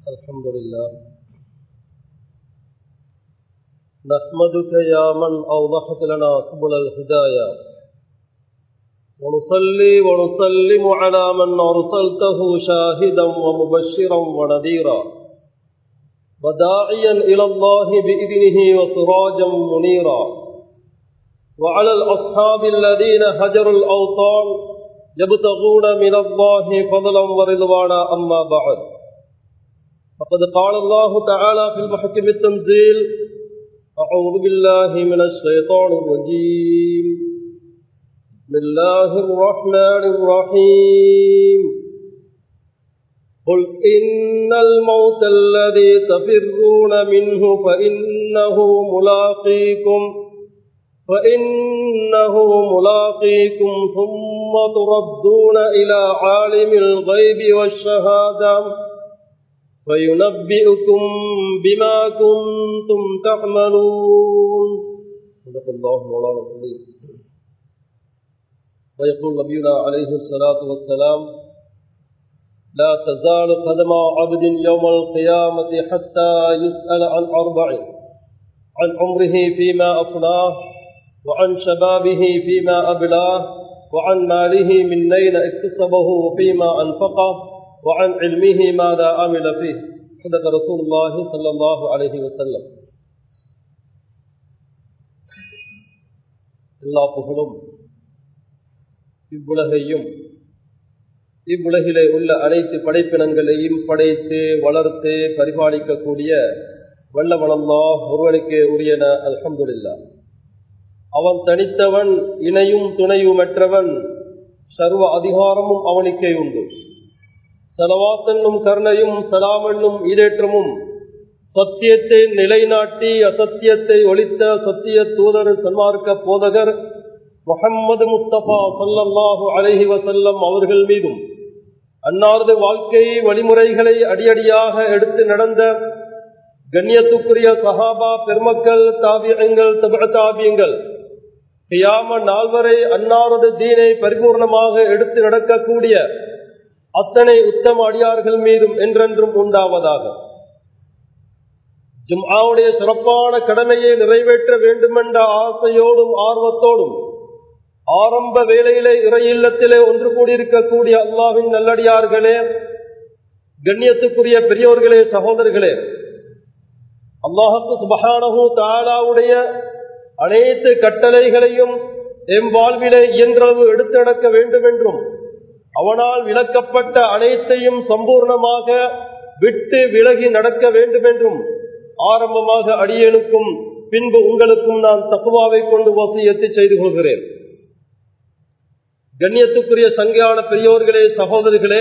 الحمد لله نحمدك يا من أوضحت لنا سبل الهداية ونصلي ونسلم على من أرسلته شاهدا ومبشرا ونذيرا وداعيا إلى الله بإذنه وسراجا منيرا وعلى الأصحاب الذين هجروا الأوطان يبتغون من الله فضلا ورضوانا أما بعد فقد قال الله تعالى في المحكم التنزيل أعوذ بالله من الشيطان الرجيم بسم الله الرحمن الرحيم قل إن الموت الذي تفرون منه فإنه ملاقيكم فإنه ملاقيكم ثم تردون إلى عالم الغيب والشهادة فينبئكم بما كنتم تعملون صدق الله مولانا العظيم ويقول نبينا عليه الصلاة والسلام لا تزال قدم عبد يوم القيامة حتى يسأل عن أربع عن عمره فيما أفناه وعن شبابه فيما أبلاه وعن ماله من أين اكتسبه وفيما أنفقه وعن علمه ماذا عمل فيه صدق رسول الله صلى الله عليه وسلم எல்லா புகழும் இவ்வுலகையும் இவ்வுலகிலே உள்ள அனைத்து படைப்பினங்களையும் படைத்து வளர்த்து பரிபாலிக்கக்கூடிய வல்லவனல்லா ஒருவனுக்கு உரியன அல்ஹம்துல்லா அவன் தனித்தவன் இணையும் துணையுமற்றவன் சர்வ அதிகாரமும் அவனுக்கே உண்டு சலவாத்தன்னும் கருணையும் சலாமென்னும் ஈரேற்றமும் சத்தியத்தை நிலைநாட்டி அசத்தியத்தை ஒழித்த சத்திய தூதர் சன்மார்க்க போதகர் முகம்மது முஸ்தபா சல்லல்லாஹு அலஹி வசல்லம் அவர்கள் மீதும் அன்னாரது வாழ்க்கை வழிமுறைகளை அடியடியாக எடுத்து நடந்த கண்ணியத்துக்குரிய சஹாபா பெருமக்கள் தாபியங்கள் தப தாபியங்கள் கியாம நால்வரை அன்னாரது தீனை பரிபூர்ணமாக எடுத்து நடக்கக்கூடிய அத்தனை உத்தம அடியார்கள் மீதும் என்றென்றும் உண்டாவதாக ஜும்ஆவுடைய சிறப்பான கடமையை நிறைவேற்ற வேண்டுமென்ற ஆசையோடும் ஆர்வத்தோடும் ஆரம்ப வேலையிலே இறையில்லத்திலே ஒன்று கூடியிருக்கக்கூடிய அல்லாவின் நல்லடியார்களே கண்ணியத்துக்குரிய பெரியோர்களே சகோதரர்களே அல்லாஹத்து சுபஹானஹு தாலாவுடைய அனைத்து கட்டளைகளையும் எம் வாழ்விலே இயன்றளவு எடுத்து நடக்க வேண்டும் என்றும் அவனால் விளக்கப்பட்ட அனைத்தையும் சம்பூர்ணமாக விட்டு விலகி நடக்க வேண்டும் என்றும் ஆரம்பமாக அடியனுக்கும் பின்பு உங்களுக்கும் நான் தக்குவாவை கொண்டு வசியத்தை செய்து கொள்கிறேன் கண்ணியத்துக்குரிய சங்கையான பெரியோர்களே சகோதரிகளே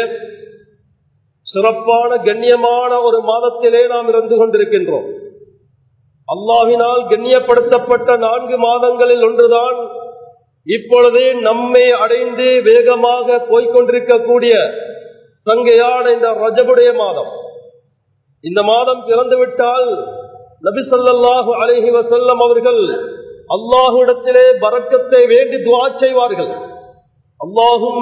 சிறப்பான கண்ணியமான ஒரு மாதத்திலே நாம் இருந்து கொண்டிருக்கின்றோம் அல்லாவினால் கண்ணியப்படுத்தப்பட்ட நான்கு மாதங்களில் ஒன்றுதான் இப்பொழுதே நம்மை அடைந்து வேகமாக போய்கொண்டிருக்கக்கூடிய சங்கையான இந்த ரஜபுடைய மாதம் இந்த மாதம் பிறந்துவிட்டால் நபி சொல்லாஹு அலஹி வசல்லம் அவர்கள் அல்லாஹுடத்திலே பறக்கத்தை வேண்டி துவா செய்வார்கள் அல்லாஹும்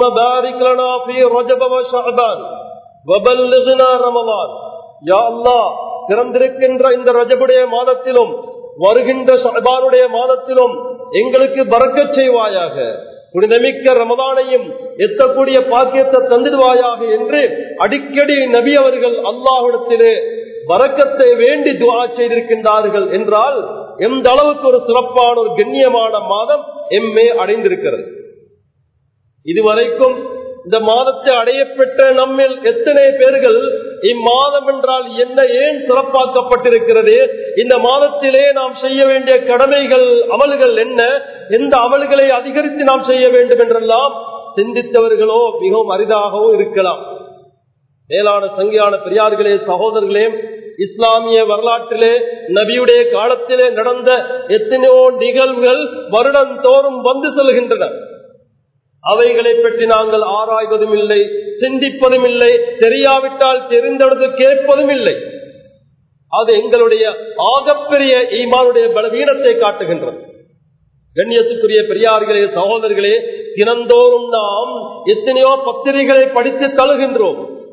பிறந்திருக்கின்ற இந்த ரஜபுடைய மாதத்திலும் வருகின்ற சபானுடைய மாதத்திலும் எங்களுக்கு பறக்க செய்வாயாக புனிதமிக்க ரமதானையும் எத்தக்கூடிய பாக்கியத்தை தந்துடுவாயாக என்று அடிக்கடி நபி அவர்கள் அல்லாஹிடத்திலே வரக்கத்தை வேண்டி துவா செய்திருக்கின்றார்கள் என்றால் எந்த அளவுக்கு ஒரு சிறப்பான ஒரு கண்ணியமான மாதம் எம்மே அடைந்திருக்கிறது இதுவரைக்கும் இந்த மாதத்தை அடையப்பெற்ற நம்மில் எத்தனை பேர்கள் இம்மாதம் என்றால் என்ன ஏன் சிறப்பாக்கப்பட்டிருக்கிறது இந்த மாதத்திலே நாம் செய்ய வேண்டிய கடமைகள் அமல்கள் என்ன எந்த அமல்களை அதிகரித்து நாம் செய்ய வேண்டும் என்றெல்லாம் சிந்தித்தவர்களோ மிகவும் அரிதாகவும் இருக்கலாம் மேலான சங்கியான பெரியார்களே சகோதரர்களே இஸ்லாமிய வரலாற்றிலே நபியுடைய காலத்திலே நடந்த எத்தனையோ நிகழ்வுகள் வருடந்தோறும் வந்து செல்கின்றன அவைகளை பற்றி நாங்கள் ஆராய்வதும் இல்லை சிந்திப்பதும் இல்லை தெரியாவிட்டால் தெரிந்தெடுத்து கேட்பதும் இல்லை அது எங்களுடைய ஆகப்பெரிய ஈமானுடைய பலவீனத்தை காட்டுகின்றது கண்ணியத்துக்குரிய பெரியார்களே சகோதரர்களே தினந்தோறும் நாம் எத்தனையோ பத்திரிகைகளை படித்து தழுகின்றோம்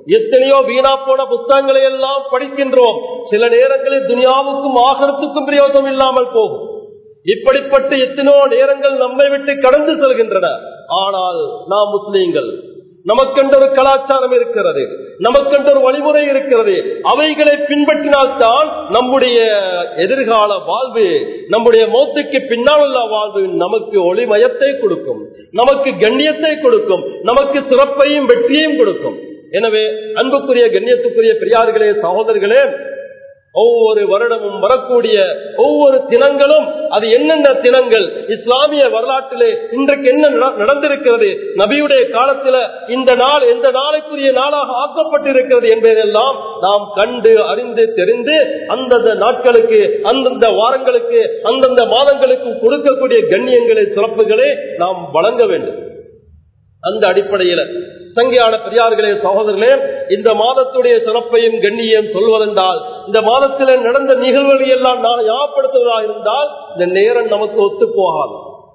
எத்தனையோ வீணா போன புத்தகங்களை எல்லாம் படிக்கின்றோம் சில நேரங்களில் துனியாவுக்கும் ஆகரத்துக்கும் பிரயோசனம் இல்லாமல் போகும் இப்படிப்பட்ட எத்தனையோ நேரங்கள் நம்மை விட்டு கடந்து செல்கின்றன ஆனால் நாம் முஸ்லீம்கள் நமக்கென்ற ஒரு கலாச்சாரம் இருக்கிறது நமக்கென்ற ஒரு வழிமுறை இருக்கிறது அவைகளை பின்பற்றினால்தான் நம்முடைய எதிர்கால வாழ்வு நம்முடைய மௌத்துக்கு பின்னால் உள்ள வாழ்வு நமக்கு ஒளிமயத்தை கொடுக்கும் நமக்கு கண்ணியத்தை கொடுக்கும் நமக்கு சிறப்பையும் வெற்றியையும் கொடுக்கும் எனவே அன்புக்குரிய கண்ணியத்துக்குரிய பெரியார்களே சகோதரர்களே ஒவ்வொரு வருடமும் வரக்கூடிய ஒவ்வொரு தினங்களும் அது என்னென்ன தினங்கள் இஸ்லாமிய வரலாற்றிலே இன்றைக்கு என்ன நட- நடந்திருக்கிறது நபியுடைய காலத்துல இந்த நாள் எந்த நாளைக்குரிய நாளாக ஆக்கப்பட்டிருக்கிறது என்பதெல்லாம் நாம் கண்டு அறிந்து தெரிந்து அந்தந்த நாட்களுக்கு அந்தந்த வாரங்களுக்கு அந்தந்த மாதங்களுக்கு கொடுக்கக்கூடிய கண்ணியங்களை சிறப்புகளை நாம் வழங்க வேண்டும் அந்த அடிப்படையில சங்கியான பெரியார்களே சகோதரர்களே இந்த மாதத்துடைய சிறப்பையும் கண்ணியம் சொல்வதென்றால் இந்த மாதத்தில் நடந்த நிகழ்வுகளை எல்லாம் நான் ஞாபகப்படுத்துவதாக இருந்தால் இந்த நேரம் நமக்கு ஒத்து போகாது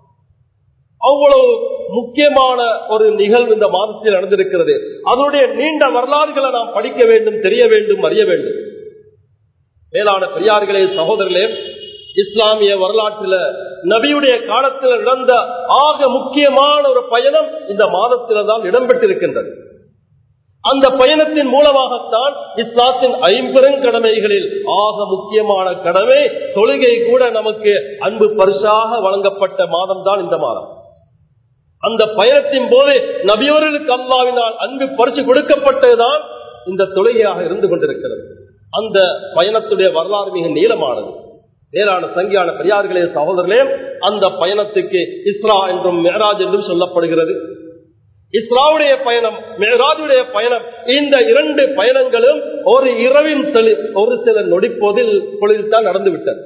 அவ்வளவு முக்கியமான ஒரு நிகழ்வு இந்த மாதத்தில் நடந்திருக்கிறது அதனுடைய நீண்ட வரலாறுகளை நாம் படிக்க வேண்டும் தெரிய வேண்டும் அறிய வேண்டும் மேலான பெரியார்களே சகோதரர்களே இஸ்லாமிய வரலாற்றில் நபியுடைய காலத்தில் நடந்த ஆக முக்கியமான ஒரு பயணம் இந்த மாதத்தில் தான் இடம்பெற்றிருக்கின்றது அந்த பயணத்தின் மூலமாகத்தான் இஸ்லாத்தின் ஐம்பெருங்கடமைகளில் ஆக முக்கியமான கடமை தொழுகை கூட நமக்கு அன்பு பரிசாக வழங்கப்பட்ட மாதம் தான் இந்த மாதம் அந்த பயணத்தின் போது நபியோர்களுக்கு அல்லாவினால் அன்பு பரிசு கொடுக்கப்பட்டதுதான் இந்த தொழுகையாக இருந்து கொண்டிருக்கிறது அந்த பயணத்துடைய வரலாறு மிக நீளமானது மேலான சங்கியான பெரியார்களே சகோதரர்களே அந்த பயணத்துக்கு இஸ்ரா என்றும் மேராஜ் என்றும் சொல்லப்படுகிறது இஸ்ராவுடைய பயணம் மேராஜுடைய பயணம் இந்த இரண்டு பயணங்களும் ஒரு இரவின் செலி ஒரு சில நொடிப்போதில் பொழுதில் தான் நடந்துவிட்டது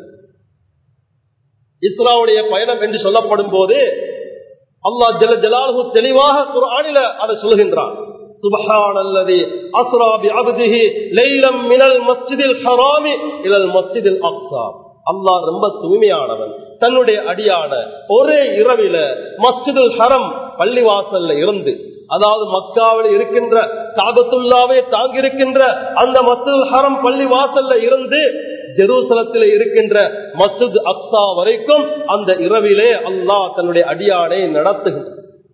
இஸ்ராவுடைய பயணம் என்று சொல்லப்படும் போது அல்லாஹ் ஜல ஜலாலு தெளிவாக குர்ஆனில அதை சொல்கின்றான் சுபஹானல்லதி அஸ்ரா பிஅப்திஹி லைலம் மினல் மஸ்ஜிதில் ஹராமி இலல் மஸ்ஜிதில் அக்ஸா அல்லாஹ் ரொம்ப தூய்மையானவன் தன்னுடைய அடியான ஒரே இரவில மஸ்ஜிதுல் ஹரம் பள்ளிவாசல்ல இருந்து அதாவது மக்காவில் இருக்கின்ற காபத்துல்லாவே தாங்கியிருக்கின்ற அந்த மஸ்ஜிதுல் ஹரம் பள்ளி வாசல்ல இருந்து ஜெருசலத்தில் இருக்கின்ற மஸ்ஜித் அக்ஸா வரைக்கும் அந்த இரவிலே அல்லாஹ் தன்னுடைய அடியானை நடத்துகின்றார்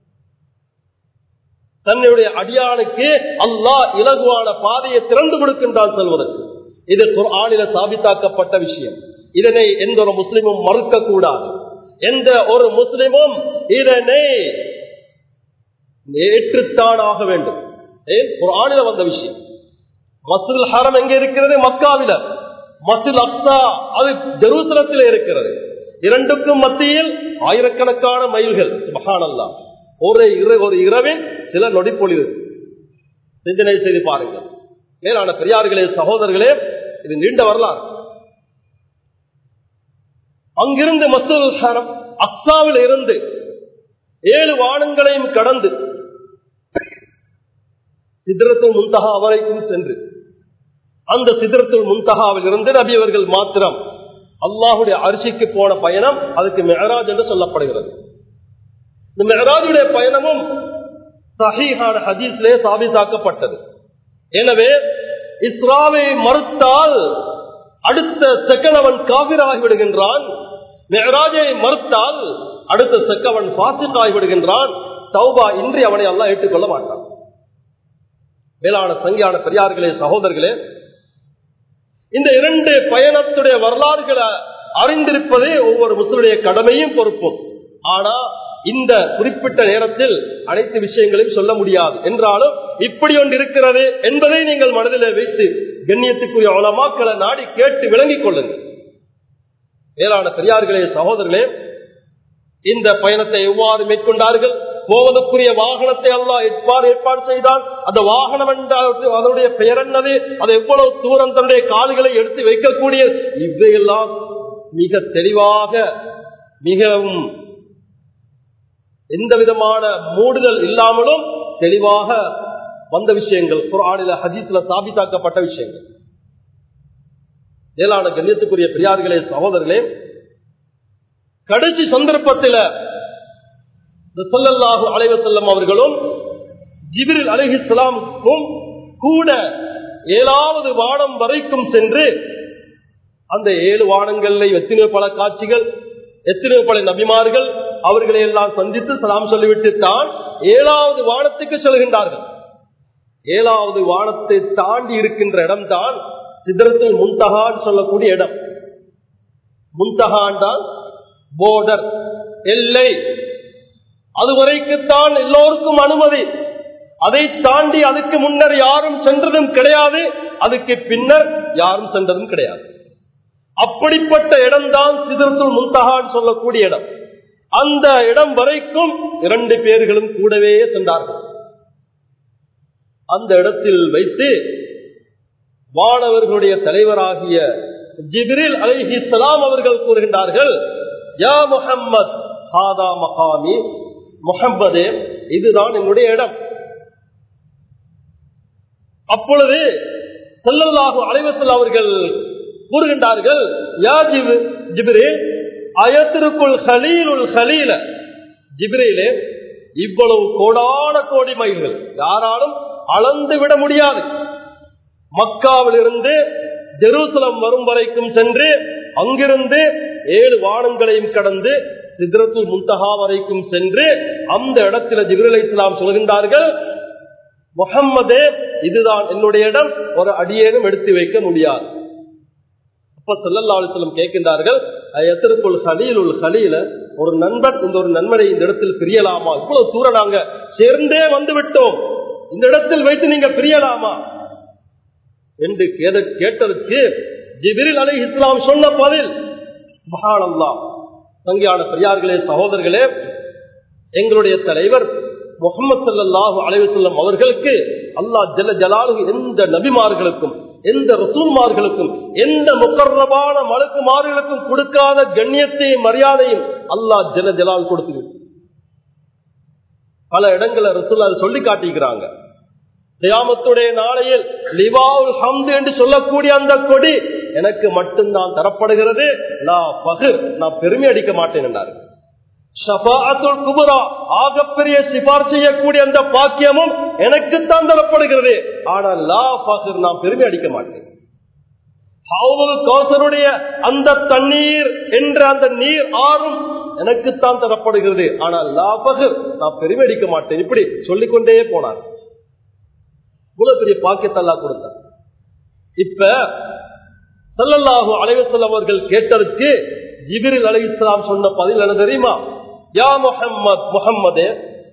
தன்னுடைய அடியானுக்கு அல்லாஹ் இலகுவான பாதையை திறந்து கொடுக்கின்றான் சொல்வதற்கு இது குர்ஆனில சாபித்தாக்கப்பட்ட விஷயம் இதனை எந்த ஒரு முஸ்லிமும் மறுக்க கூடாது எந்த ஒரு முஸ்லிமும் இதனை ஏற்றுத்தான் ஆக வேண்டும் ஏன் குர்ஆனில வந்த விஷயம் மஸ்ஜிதுல் ஹரம் எங்க இருக்கிறது மக்காவில மஸ்ஜித் அக்ஸா அது ஜெருசலத்தில் இருக்கிறது இரண்டுக்கும் மத்தியில் ஆயிரக்கணக்கான மைல்கள் மகானல்லா ஒரு இர- ஒரு இரவில் சில நொடிப்பொழிவு சிந்தனை செய்து பாருங்கள் மேலான பெரியார்களே சகோதரர்களே இது நீண்ட வரலாறு அங்கிருந்து மசூல் ஹரம் அக்ஸாவில் இருந்து ஏழு வானங்களையும் கடந்து சித்திரத்துல் முந்தகா வரைக்கும் சென்று அந்த சித்திரத்துல் முந்தகாவில் இருந்து நபி அவர்கள் மாத்திரம் அல்லாஹுடைய அரிசிக்கு போன பயணம் அதுக்கு மெஹராஜ் என்று சொல்லப்படுகிறது இந்த மெஹராஜுடைய பயணமும் சஹீஹான ஹதீஸ்லே சாபித்தாக்கப்பட்டது எனவே இஸ்ராவை மறுத்தால் அடுத்த செகண்ட் அவன் காவிராகி விடுகின்றான் மெஹராஜை மறுத்தால் அடுத்த செக்கவன் பாசிக்காகி விடுகின்றான் தௌபா இன்றி அவனை எல்லாம் ஏற்றுக்கொள்ள மாட்டான் மேலான சங்கியான பெரியார்களே சகோதரர்களே இந்த இரண்டு பயணத்துடைய வரலாறுகளை அறிந்திருப்பதே ஒவ்வொரு முஸ்லிமுடைய கடமையும் பொறுப்பும் ஆனா இந்த குறிப்பிட்ட நேரத்தில் அனைத்து விஷயங்களையும் சொல்ல முடியாது என்றாலும் இப்படி ஒன்று இருக்கிறது என்பதை நீங்கள் மனதில் வைத்து கண்ணியத்துக்குரிய உலமாக்களை நாடி கேட்டு விளங்கிக் கொள்ளுங்கள் மேலான பெரியார்களே சகோதரர்களே இந்த பயணத்தை எவ்வாறு மேற்கொண்டார்கள் போவதற்குரிய வாகனத்தை எல்லாம் எவ்வாறு ஏற்பாடு செய்தான் அந்த வாகனம் என்றால் அதனுடைய பெயர் என்னது அது எவ்வளவு தூரம் தன்னுடைய கால்களை எடுத்து வைக்கக்கூடிய இவையெல்லாம் மிக தெளிவாக மிகவும் எந்த விதமான மூடுதல் இல்லாமலும் தெளிவாக வந்த விஷயங்கள் குரானில ஹதீஸ்ல சாபித்தாக்கப்பட்ட விஷயங்கள் மேலான கண்ணியத்துக்குரிய பெரியார்களே சகோதரர்களே கடைசி சந்தர்ப்பத்தில் சொல்லல்லாஹு அலைவ செல்லம் அவர்களும் ஜிபிரில் அலிஹிஸ்லாமுக்கும் கூட ஏழாவது வானம் வரைக்கும் சென்று அந்த ஏழு வானங்கள்ல எத்தனையோ பல காட்சிகள் எத்தனையோ பல நபிமார்கள் அவர்களை எல்லாம் சந்தித்து சலாம் சொல்லிவிட்டு தான் ஏழாவது வானத்துக்கு செல்கின்றார்கள் ஏழாவது வானத்தை தாண்டி இருக்கின்ற இடம்தான் சிதறத்தில் முந்தகான் சொல்லக்கூடிய இடம் முந்தகாண்டால் போர்டர் எல்லை அதுவரைக்குத்தான் எல்லோருக்கும் அனுமதி அதை தாண்டி அதுக்கு முன்னர் யாரும் சென்றதும் கிடையாது அதுக்கு பின்னர் யாரும் சென்றதும் கிடையாது அப்படிப்பட்ட இடம்தான் சிதறத்துள் முந்தகான் சொல்லக்கூடிய இடம் அந்த இடம் வரைக்கும் இரண்டு பேர்களும் கூடவே சென்றார்கள் அந்த இடத்தில் வைத்து வானவர்களுடைய தலைவராகிய ஜிபிரில் அலைஹி சலாம் அவர்கள் கூறுகின்றார்கள் யா முஹம்மத் ஹாதா மகாமி முஹம்மதே இதுதான் என்னுடைய இடம் அப்பொழுது செல்லல்லாஹு அலைவசல் அவர்கள் கூறுகின்றார்கள் யா ஜிபு ஜிபிரே அயத்திற்குள் ஹலீலுல் ஹலீல ஜிபிரேலே இவ்வளவு கோடான கோடி மைல்கள் யாராலும் அளந்து விட முடியாது மக்காவிலிருந்து ஜெருசலம் வரும் வரைக்கும் சென்று அங்கிருந்து ஏழு வானங்களையும் கடந்து சித்ரத்துல் முந்தகா வரைக்கும் சென்று அந்த இடத்துல ஜிபிரல் இஸ்லாம் சொல்கின்றார்கள் முகம்மதே இதுதான் என்னுடைய இடம் ஒரு அடியேனும் எடுத்து வைக்க முடியாது அப்ப செல்லல்லாசலம் கேட்கின்றார்கள் எத்திற்குள் ஹலீலுல் ஹலீல ஒரு நண்பன் இந்த ஒரு நண்பனை இந்த இடத்தில் பிரியலாமா இவ்வளவு தூரம் நாங்க சேர்ந்தே வந்து விட்டோம் இந்த இடத்தில் வைத்து நீங்க பிரியலாமா என்று கேட்டதற்கு ஜிபிரில் அலி இஸ்லாம் சொன்ன பதில் மகானல்லா தங்கியான பெரியார்களே சகோதரர்களே எங்களுடைய தலைவர் முகமது சல்லாஹூ அலைவசல்லம் அவர்களுக்கு அல்லாஹ் ஜல ஜலாலு எந்த நபிமார்களுக்கும் எந்த ரசூல்மார்களுக்கும் எந்த முக்கரமான மலக்குமார்களுக்கும் கொடுக்காத கண்ணியத்தையும் மரியாதையும் அல்லாஹ் ஜல ஜலால் கொடுத்து பல இடங்களை ரசூல் அதை சொல்லி காட்டிக்கிறாங்க தியாமத்துடைய நாளையில் லிவாவுல் ஹம்து என்று சொல்லக்கூடிய அந்த கொடி எனக்கு மட்டும்தான் தரப்படுகிறது நான் பகிர் நான் பெருமை அடிக்க மாட்டேன் என்றார்கள் குபுரா ஆகப்பெரிய சிபார் செய்யக்கூடிய அந்த பாக்கியமும் எனக்குத்தான் தரப்படுகிறது ஆனால் லா பகிர் நான் பெருமை அடிக்க மாட்டேன் கௌசருடைய அந்த தண்ணீர் என்ற அந்த நீர் ஆறும் எனக்குத்தான் தரப்படுகிறது ஆனால் லா பகிர் நான் பெருமை அடிக்க மாட்டேன் இப்படி சொல்லிக்கொண்டே போனார் இவ்வளவு பெரிய பாக்கியத்தல்லா கொடுத்தார் இப்ப சல்லல்லாஹு அலைவசல் அவர்கள் கேட்டதற்கு ஜிபிரில் அலை இஸ்லாம் சொன்ன பதில் என்ன தெரியுமா யா முஹம்மத் முஹம்மதே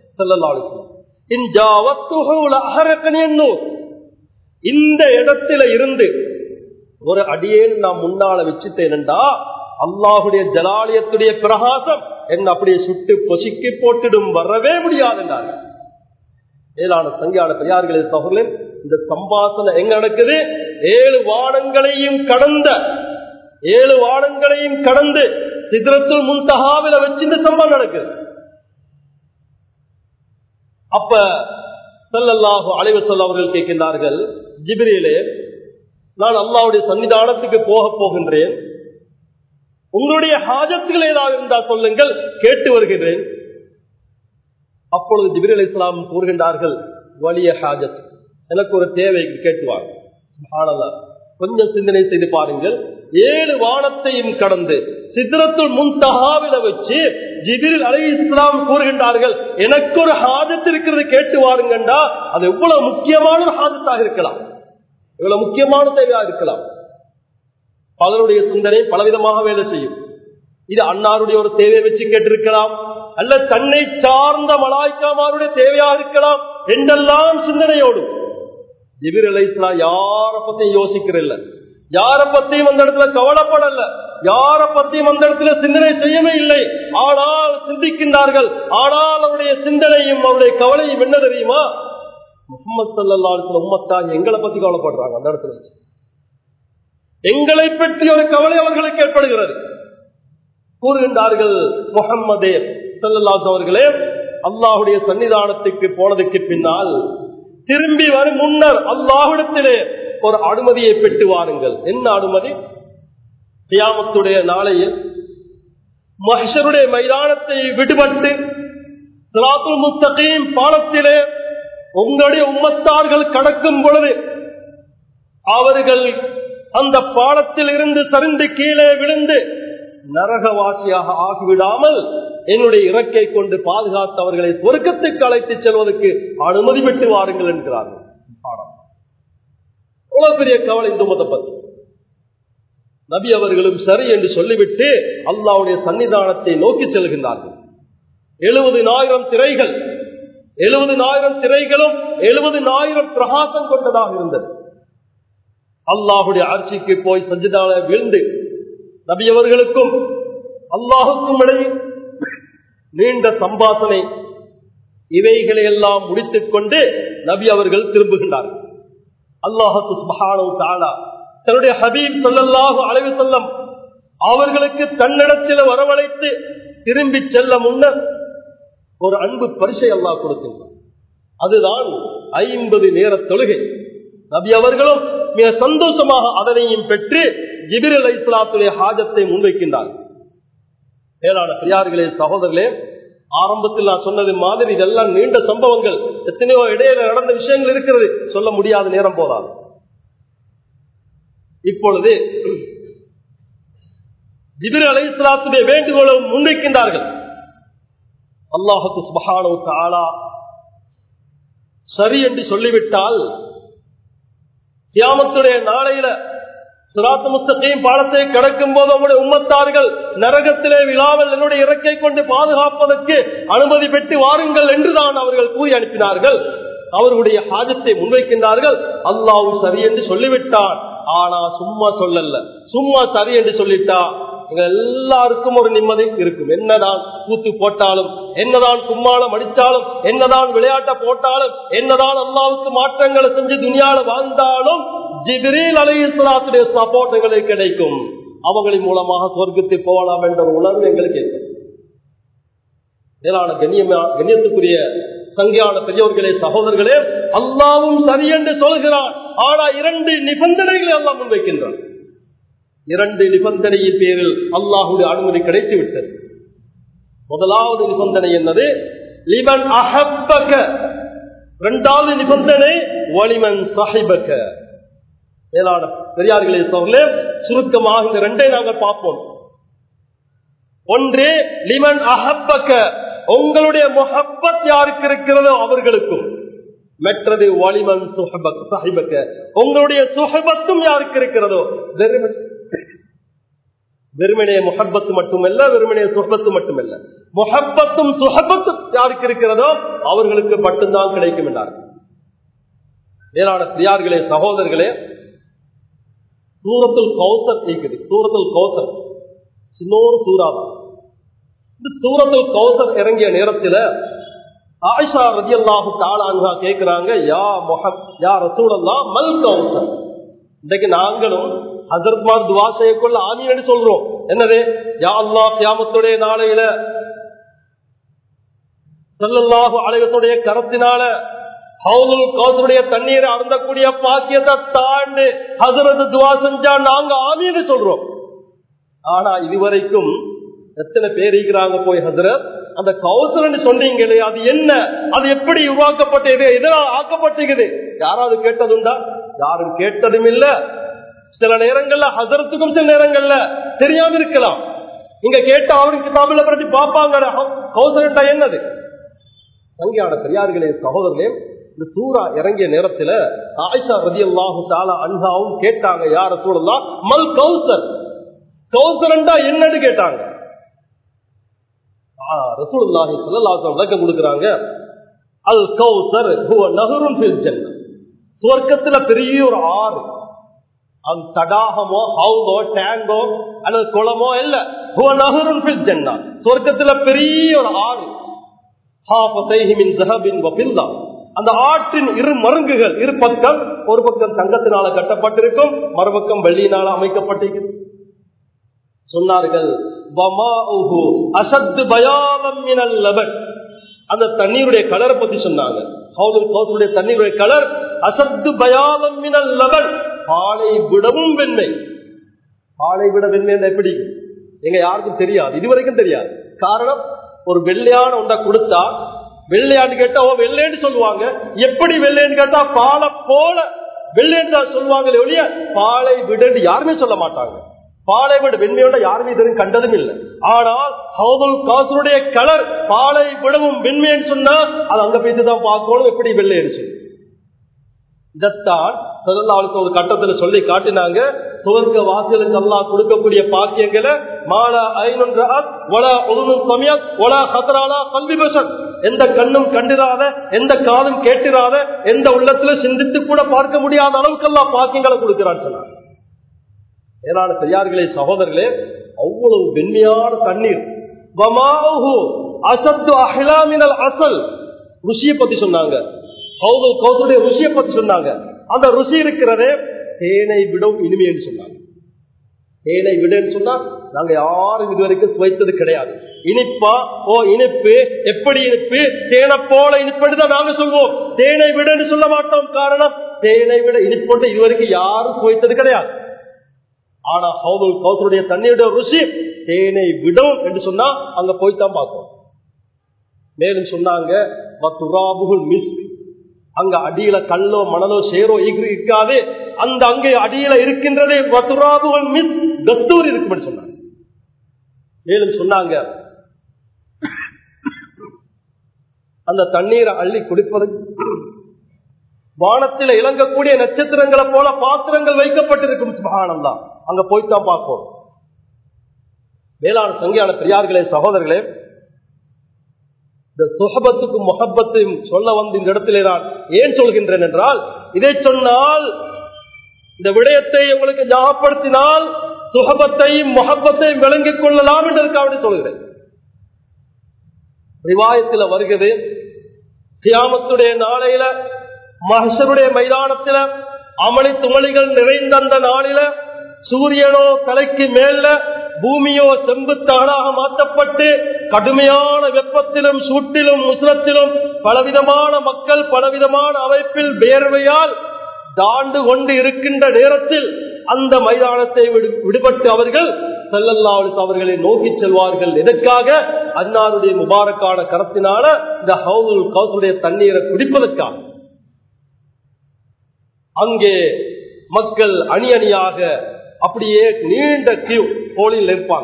இந்த இடத்துல இருந்து ஒரு அடியேன் நான் முன்னால வச்சுட்டேன்டா அல்லாஹுடைய ஜலாலயத்துடைய பிரகாசம் என்ன அப்படியே சுட்டு பொசிக்கி போட்டுடும் வரவே முடியாது மேலான சங்கியான பெரியார்களே சகோதரன் இந்த சம்பாசனை எங்க நடக்குது ஏழு வானங்களையும் கடந்த ஏழு வானங்களையும் கடந்து சித்திரத்தில் முன்தகாவில வச்சு இந்த சம்பவம் நடக்குது அப்ப செல்லல்லாஹு அலைவு சொல்ல அவர்கள் கேட்கின்றார்கள் ஜிபிரியிலே நான் அல்லாவுடைய சன்னிதானத்துக்கு போக போகின்றேன் உங்களுடைய ஹாஜத்துகள் ஏதாவது இருந்தால் சொல்லுங்கள் கேட்டு வருகிறேன் அப்பொழுது ஜிபிரி அலி இஸ்லாம் கூறுகின்றார்கள் வலிய ஹாஜத் எனக்கு ஒரு தேவை கேட்டுவார் கொஞ்சம் சிந்தனை செய்து பாருங்கள் ஏழு வானத்தையும் கடந்து சித்திரத்துள் முன்தகாவில வச்சு ஜிபிரில் அலி இஸ்லாம் கூறுகின்றார்கள் எனக்கு ஒரு ஹாஜத் இருக்கிறது கேட்டு வாருங்கண்டா அது எவ்வளவு முக்கியமான ஒரு ஹாஜத்தாக இருக்கலாம் இவ்வளவு முக்கியமான தேவையாக இருக்கலாம் பலருடைய சிந்தனை பலவிதமாக வேலை செய்யும் இது அன்னாருடைய ஒரு தேவையை வச்சு கேட்டிருக்கலாம் அல்ல தன்னை சார்ந்த மலாய்க்காமாருடைய தேவையாக இருக்கலாம் என்றெல்லாம் சிந்தனையோடும் ஜிபிர் அலைஸ்லாம் யார பத்தியும் யோசிக்கிறல்ல யார பத்தியும் அந்த இடத்துல கவலைப்படல யார பத்தியும் அந்த இடத்துல சிந்தனை செய்யவே இல்லை ஆனால் சிந்திக்கின்றார்கள் ஆனால் அவருடைய சிந்தனையும் அவருடைய கவலையும் என்ன தெரியுமா முகமது சல்லா உம்மத்தான் எங்களை பத்தி கவலைப்படுறாங்க அந்த இடத்துல வச்சு எங்களை பற்றி ஒரு கவலை அவர்களுக்கு ஏற்படுகிறது கூறுகின்றார்கள் முகம்மதே செல்லல்லாஸ் அவர்களே அல்லாஹுடைய சன்னிதானத்துக்கு போனதுக்கு பின்னால் திரும்பி வரும் முன்னர் அல்லாஹிடத்திலே ஒரு அனுமதியை பெற்று வாருங்கள் என்ன அனுமதி தியாமத்துடைய நாளையில் மஹருடைய மைதானத்தை விடுபட்டு சிராத்துல் முஸ்தகீம் பாலத்திலே உங்களுடைய உம்மத்தார்கள் கடக்கும் பொழுது அவர்கள் அந்த பாலத்தில் இருந்து சரிந்து கீழே விழுந்து நரகவாசியாக ஆகிவிடாமல் என்னுடைய இறக்கை கொண்டு பாதுகாத்து அவர்களை சொர்க்கத்துக்கு அழைத்துச் செல்வதற்கு அனுமதி பெற்று வாருங்கள் என்கிறார்கள் பாடம் எவ்வளவு பெரிய கவலை இந்த உமத்தை பற்றி நபி அவர்களும் சரி என்று சொல்லிவிட்டு அல்லாவுடைய சன்னிதானத்தை நோக்கி செல்கின்றார்கள் எழுபதினாயிரம் திரைகள் எழுபதினாயிரம் திரைகளும் எழுபதினாயிரம் பிரகாசம் கொண்டதாக இருந்தது அல்லாஹுடைய ஆட்சிக்கு போய் சஞ்சிதான வீழ்ந்து நபி அவர்களுக்கும் அல்லாஹுக்கும் இடையே நீண்ட சம்பாசனை இவைகளை எல்லாம் முடித்துக் கொண்டு நபி அவர்கள் திரும்புகின்றார்கள் அல்லாஹு சுபஹானு தாலா தன்னுடைய ஹபீப் சொல்லல்லாஹு அலைவு செல்லம் அவர்களுக்கு தன்னிடத்தில் வரவழைத்து திரும்பி செல்ல முன்னர் ஒரு அன்பு பரிசை அல்லாஹ் கொடுக்கின்றார் அதுதான் ஐம்பது நேர தொழுகை நபி அவர்களும் மிக சந்தோஷமாக அதனையும் பெற்று ஜிபிர் அலை இஸ்லாத்துடைய ஹாஜத்தை முன்வைக்கின்றார் மேலான பெரியார்களே சகோதரர்களே ஆரம்பத்தில் நான் சொன்னது மாதிரி இதெல்லாம் நீண்ட சம்பவங்கள் எத்தனையோ இடையில நடந்த விஷயங்கள் இருக்கிறது சொல்ல முடியாத நேரம் போதாது இப்பொழுது ஜிபிர் அலை இஸ்லாத்துடைய வேண்டுகோளை முன்வைக்கின்றார்கள் அல்லாஹுக்கு சுபஹானோ தாலா சரி என்று சொல்லிவிட்டால் கியாமத்துடைய நாளையில சிராத்து முஸ்தகையும் பாலத்தை கடக்கும் போது அவருடைய உம்மத்தார்கள் நரகத்திலே விழாமல் என்னுடைய இறக்கை கொண்டு பாதுகாப்பதற்கு அனுமதி பெற்று வாருங்கள் என்றுதான் அவர்கள் கூறி அனுப்பினார்கள் அவர்களுடைய ஹாஜத்தை முன்வைக்கின்றார்கள் அல்லாவும் சரி என்று சொல்லிவிட்டான் ஆனா சும்மா சொல்லல சும்மா சரி என்று சொல்லிட்டா எங்க எல்லாருக்கும் ஒரு நிம்மதி இருக்கும் என்னதான் கூத்து போட்டாலும் என்னதான் கும்மாளம் அடித்தாலும் என்னதான் விளையாட்ட போட்டாலும் என்னதான் அல்லாவுக்கு மாற்றங்களை செஞ்சு துணியால வாழ்ந்தாலும் ஜிபிரில் அலை இஸ்லாத்துடைய சப்போர்ட் எங்களுக்கு கிடைக்கும் அவங்களின் மூலமாக சொர்க்கத்தை போகலாம் என்ற ஒரு உணர்வு எங்களுக்கு ஏற்படும் மேலான கண்ணியமா கண்ணியத்துக்குரிய சங்கியான பெரியவர்களே சகோதரர்களே அல்லாவும் சரி என்று சொல்கிறான் ஆனா இரண்டு நிபந்தனைகளை அல்லாஹ் முன்வைக்கின்றான் இரண்டு நிபந்தனையின் பேரில் அல்லாஹுடைய அனுமதி கிடைத்து விட்டது முதலாவது நிபந்தனை என்னது லிமன் அஹப்பக இரண்டாவது நிபந்தனை வலிமன் சாஹிபக மேலான பெரியார்களே சோழர்களே சுருக்கமாக இந்த ரெண்டை நாங்கள் பார்ப்போம் ஒன்று லிமன் அஹப்பக உங்களுடைய முஹப்பத் யாருக்கு இருக்கிறதோ அவர்களுக்கும் மற்றது வலிமன் சாஹிபக்க உங்களுடைய சுஹபத்தும் யாருக்கு இருக்கிறதோ வெறுமனே முஹப்பத்து மட்டுமல்ல வெறுமனே சுஹபத்து மட்டுமல்ல முஹப்பத்தும் சுஹபத்தும் யாருக்கு இருக்கிறதோ அவர்களுக்கு மட்டும்தான் கிடைக்கும் என்றார் மேலான பிரியார்களே சகோதரர்களே சூரத்தில் கௌசர் கேட்குது சூரத்தில் கௌசர் சின்னோரு சூறாதான் இந்த சூரத்தில் கௌசர் இறங்கிய நேரத்தில் ஆயிஷா ரதி அல்லாஹு தாளான்ஹா கேட்கிறாங்க யா முஹப் யா ரசூலல்லா மல் கௌசர் இன்றைக்கு நாங்களும் ஹசரத்மார் துவா செய்யக்கொள்ள ஆமீன் சொல்றோம் என்னது யா அல்லா கியாமத்துடைய நாளையில செல்லல்லாஹு அலைவத்துடைய கரத்தினால ஹவுலுல் கௌசருடைய தண்ணீரை அருந்தக்கூடிய பாக்கியத்தை தாண்டு ஹசரத் துவா செஞ்சா நாங்க ஆமீன் சொல்றோம் ஆனா இதுவரைக்கும் எத்தனை பேர் இருக்கிறாங்க போய் ஹசரத் அந்த கௌசரன் சொன்னீங்களே அது என்ன அது எப்படி உருவாக்கப்பட்டது எதனால் ஆக்கப்பட்டிருக்குது யாராவது கேட்டதுண்டா யாரும் கேட்டதும் இல்ல சில நேரங்கள்ல ஹசரத்துக்கும் சில நேரங்கள்ல தெரியாம இருக்கலாம் நீங்க கேட்ட அவருக்கு தமிழ பற்றி பார்ப்பாங்க கௌசரண்டா என்னது சங்கியான பெரியார்களே சகோதரர்களே இந்த சூரா இறங்கிய நேரத்துல ஆயிஷா ரதி அல்லாஹு தாலா அன்ஹாவும் கேட்டாங்க யார சூழலாம் மல் கௌசர் கௌசரண்டா என்னன்னு கேட்டாங்க ரசூலுல்லாஹி ஸல்லல்லாஹு விளக்கம் கொடுக்கறாங்க அல் கௌசர் ஹுவ நஹருன் ஃபில் ஜன்னah சுவர்க்கத்துல பெரிய ஒரு ஆறு அது தடாகமோ ஹவுதோ டேங்கோ அல்லது குளமோ இல்ல ஹுவ நஹருன் ஃபில் ஜன்னah சுவர்க்கத்துல பெரிய ஒரு ஆறு ஹாஃபதைஹி மின் ذهبin وفضة அந்த ஆற்றின் இரு மருங்குகள் இரு பக்கம் ஒரு பக்கம் தங்கத்தினால கட்டப்பட்டிருக்கும் மறுபக்கம் வெள்ளியினால அமைக்கப்பட்டிருக்கிறது சொன்னார்கள் அந்த தண்ணீருடைய கலரை பத்தி சொன்னாங்க தண்ணீருடைய கலர் அசத்து பயாலம் மினல் லபன் பாலை விடவும் வெண்மை பாலை விட வெண்மை எப்படி எங்க யாருக்கும் தெரியாது இதுவரைக்கும் தெரியாது காரணம் ஒரு வெள்ளையான ஒன்றை கொடுத்தா வெள்ளையான்னு கேட்டா ஓ வெள்ளைன்னு சொல்லுவாங்க எப்படி வெள்ளைன்னு கேட்டா பாலை போல வெள்ளைன்னு தான் சொல்லுவாங்களே ஒழிய பாலை விடுன்னு யாருமே சொல்ல மாட்டாங்க பாலை விட வெண்மையோட யாருமே இதுவரை கண்டதும் இல்லை ஆனால் ஹவுதுல் காசருடைய கலர் பாலை விடவும் வெண்மைன்னு சொன்னா அது அங்க போயிட்டு தான் பார்க்கணும் எப்படி வெள்ளைன்னு சொல்லி இதைத்தான் சதல்லாவுக்கு ஒரு கட்டத்துல சொல்லி காட்டினாங்க சுவர்க்க வாசிகளுக்கு எல்லாம் கொடுக்கக்கூடிய பாக்கியங்களை மாலா ஐநொன்ற ஒலா ஒதுனும் சமயா ஒலா ஹதராலா கல்வி பசன் எந்த கண்ணும் கண்டிராத எந்த காதும் கேட்டிராத எந்த உள்ளத்துல சிந்தித்து கூட பார்க்க முடியாத அளவுக்கு எல்லாம் பாக்கியங்களை கொடுக்கிறான்னு சொன்னாங்க ஏனான பெரியார்களே சகோதரர்களே அவ்வளவு வெண்மையான தண்ணீர் வமாஹு அசத்து அஹிலாமினல் அசல் ருசியை பத்தி சொன்னாங்க கௌதல் கௌதலுடைய ருசியை பத்தி சொன்னாங்க அந்த ருசி இருக்கிறதே தேனை விடும் இனிமை என்று சொன்னாங்க தேனை விடுன்னு சொன்னா நாங்க யாரும் இதுவரைக்கும் சுவைத்தது கிடையாது இனிப்பா ஓ இனிப்பு எப்படி இனிப்பு தேனை போல இனிப்பு தான் நாங்க சொல்வோம் தேனை விடுன்னு சொல்ல மாட்டோம் காரணம் தேனை விட இனிப்போட்டு இதுவரைக்கும் யாரும் சுவைத்தது கிடையாது ஆனா ஹவுதுல் கௌசருடைய தண்ணியுடைய ருசி தேனை விடும் என்று சொன்னா அங்க போய்தான் பார்ப்போம் மேலும் சொன்னாங்க மிஸ் அங்க அடியில கல்லோ மணலோ சேரோ இருக்காது அந்த அங்கே அடியில இருக்கின்றதே வத்துராபுகள் மிஸ் கத்தூர் இருக்குன்னு சொன்னாங்க மேலும் சொன்னாங்க அந்த தண்ணீரை அள்ளி குடிப்பதற்கு வானத்தில் இளங்கக்கூடிய நட்சத்திரங்களை போல பாத்திரங்கள் வைக்கப்பட்டிருக்கும் சுபானம் தான் அங்க போய்தான் பார்ப்போம் மேலான சங்கியான பெரியார்களே சகோதரர்களே இந்த சுகபத்துக்கும் முகப்பத்தையும் சொல்ல வந்து இந்த இடத்திலே நான் ஏன் சொல்கின்றேன் என்றால் இதை சொன்னால் இந்த விடயத்தை உங்களுக்கு ஞாபகப்படுத்தினால் சுகபத்தையும் முகப்பத்தையும் விளங்கிக் கொள்ளலாம் என்றதுக்காக சொல்கிறேன் ரிவாயத்தில் வருகிறது கியாமத்துடைய நாளையில மகசருடைய மைதானத்தில அமளி துமளிகள் நிறைந்த அந்த நாளில சூரியனோ தலைக்கு மேல பூமியோ செம்புத்தானாக மாற்றப்பட்டு கடுமையான வெப்பத்திலும் சூட்டிலும் முஸ்லத்திலும் பலவிதமான மக்கள் பலவிதமான அமைப்பில் வேர்வையால் தாண்டு கொண்டு இருக்கின்ற நேரத்தில் அந்த மைதானத்தை விடுபட்டு அவர்கள் செல்லல்லாவுக்கு அவர்களை நோக்கி செல்வார்கள் எதற்காக அன்னாருடைய முபாரக்கான கரத்தினால இந்த ஹவுல் கவுசுடைய தண்ணீரை குடிப்பதற்காக அங்கே மக்கள் அணி அணியாக அப்படியே நீண்ட கியூ போலில் இருப்பாங்க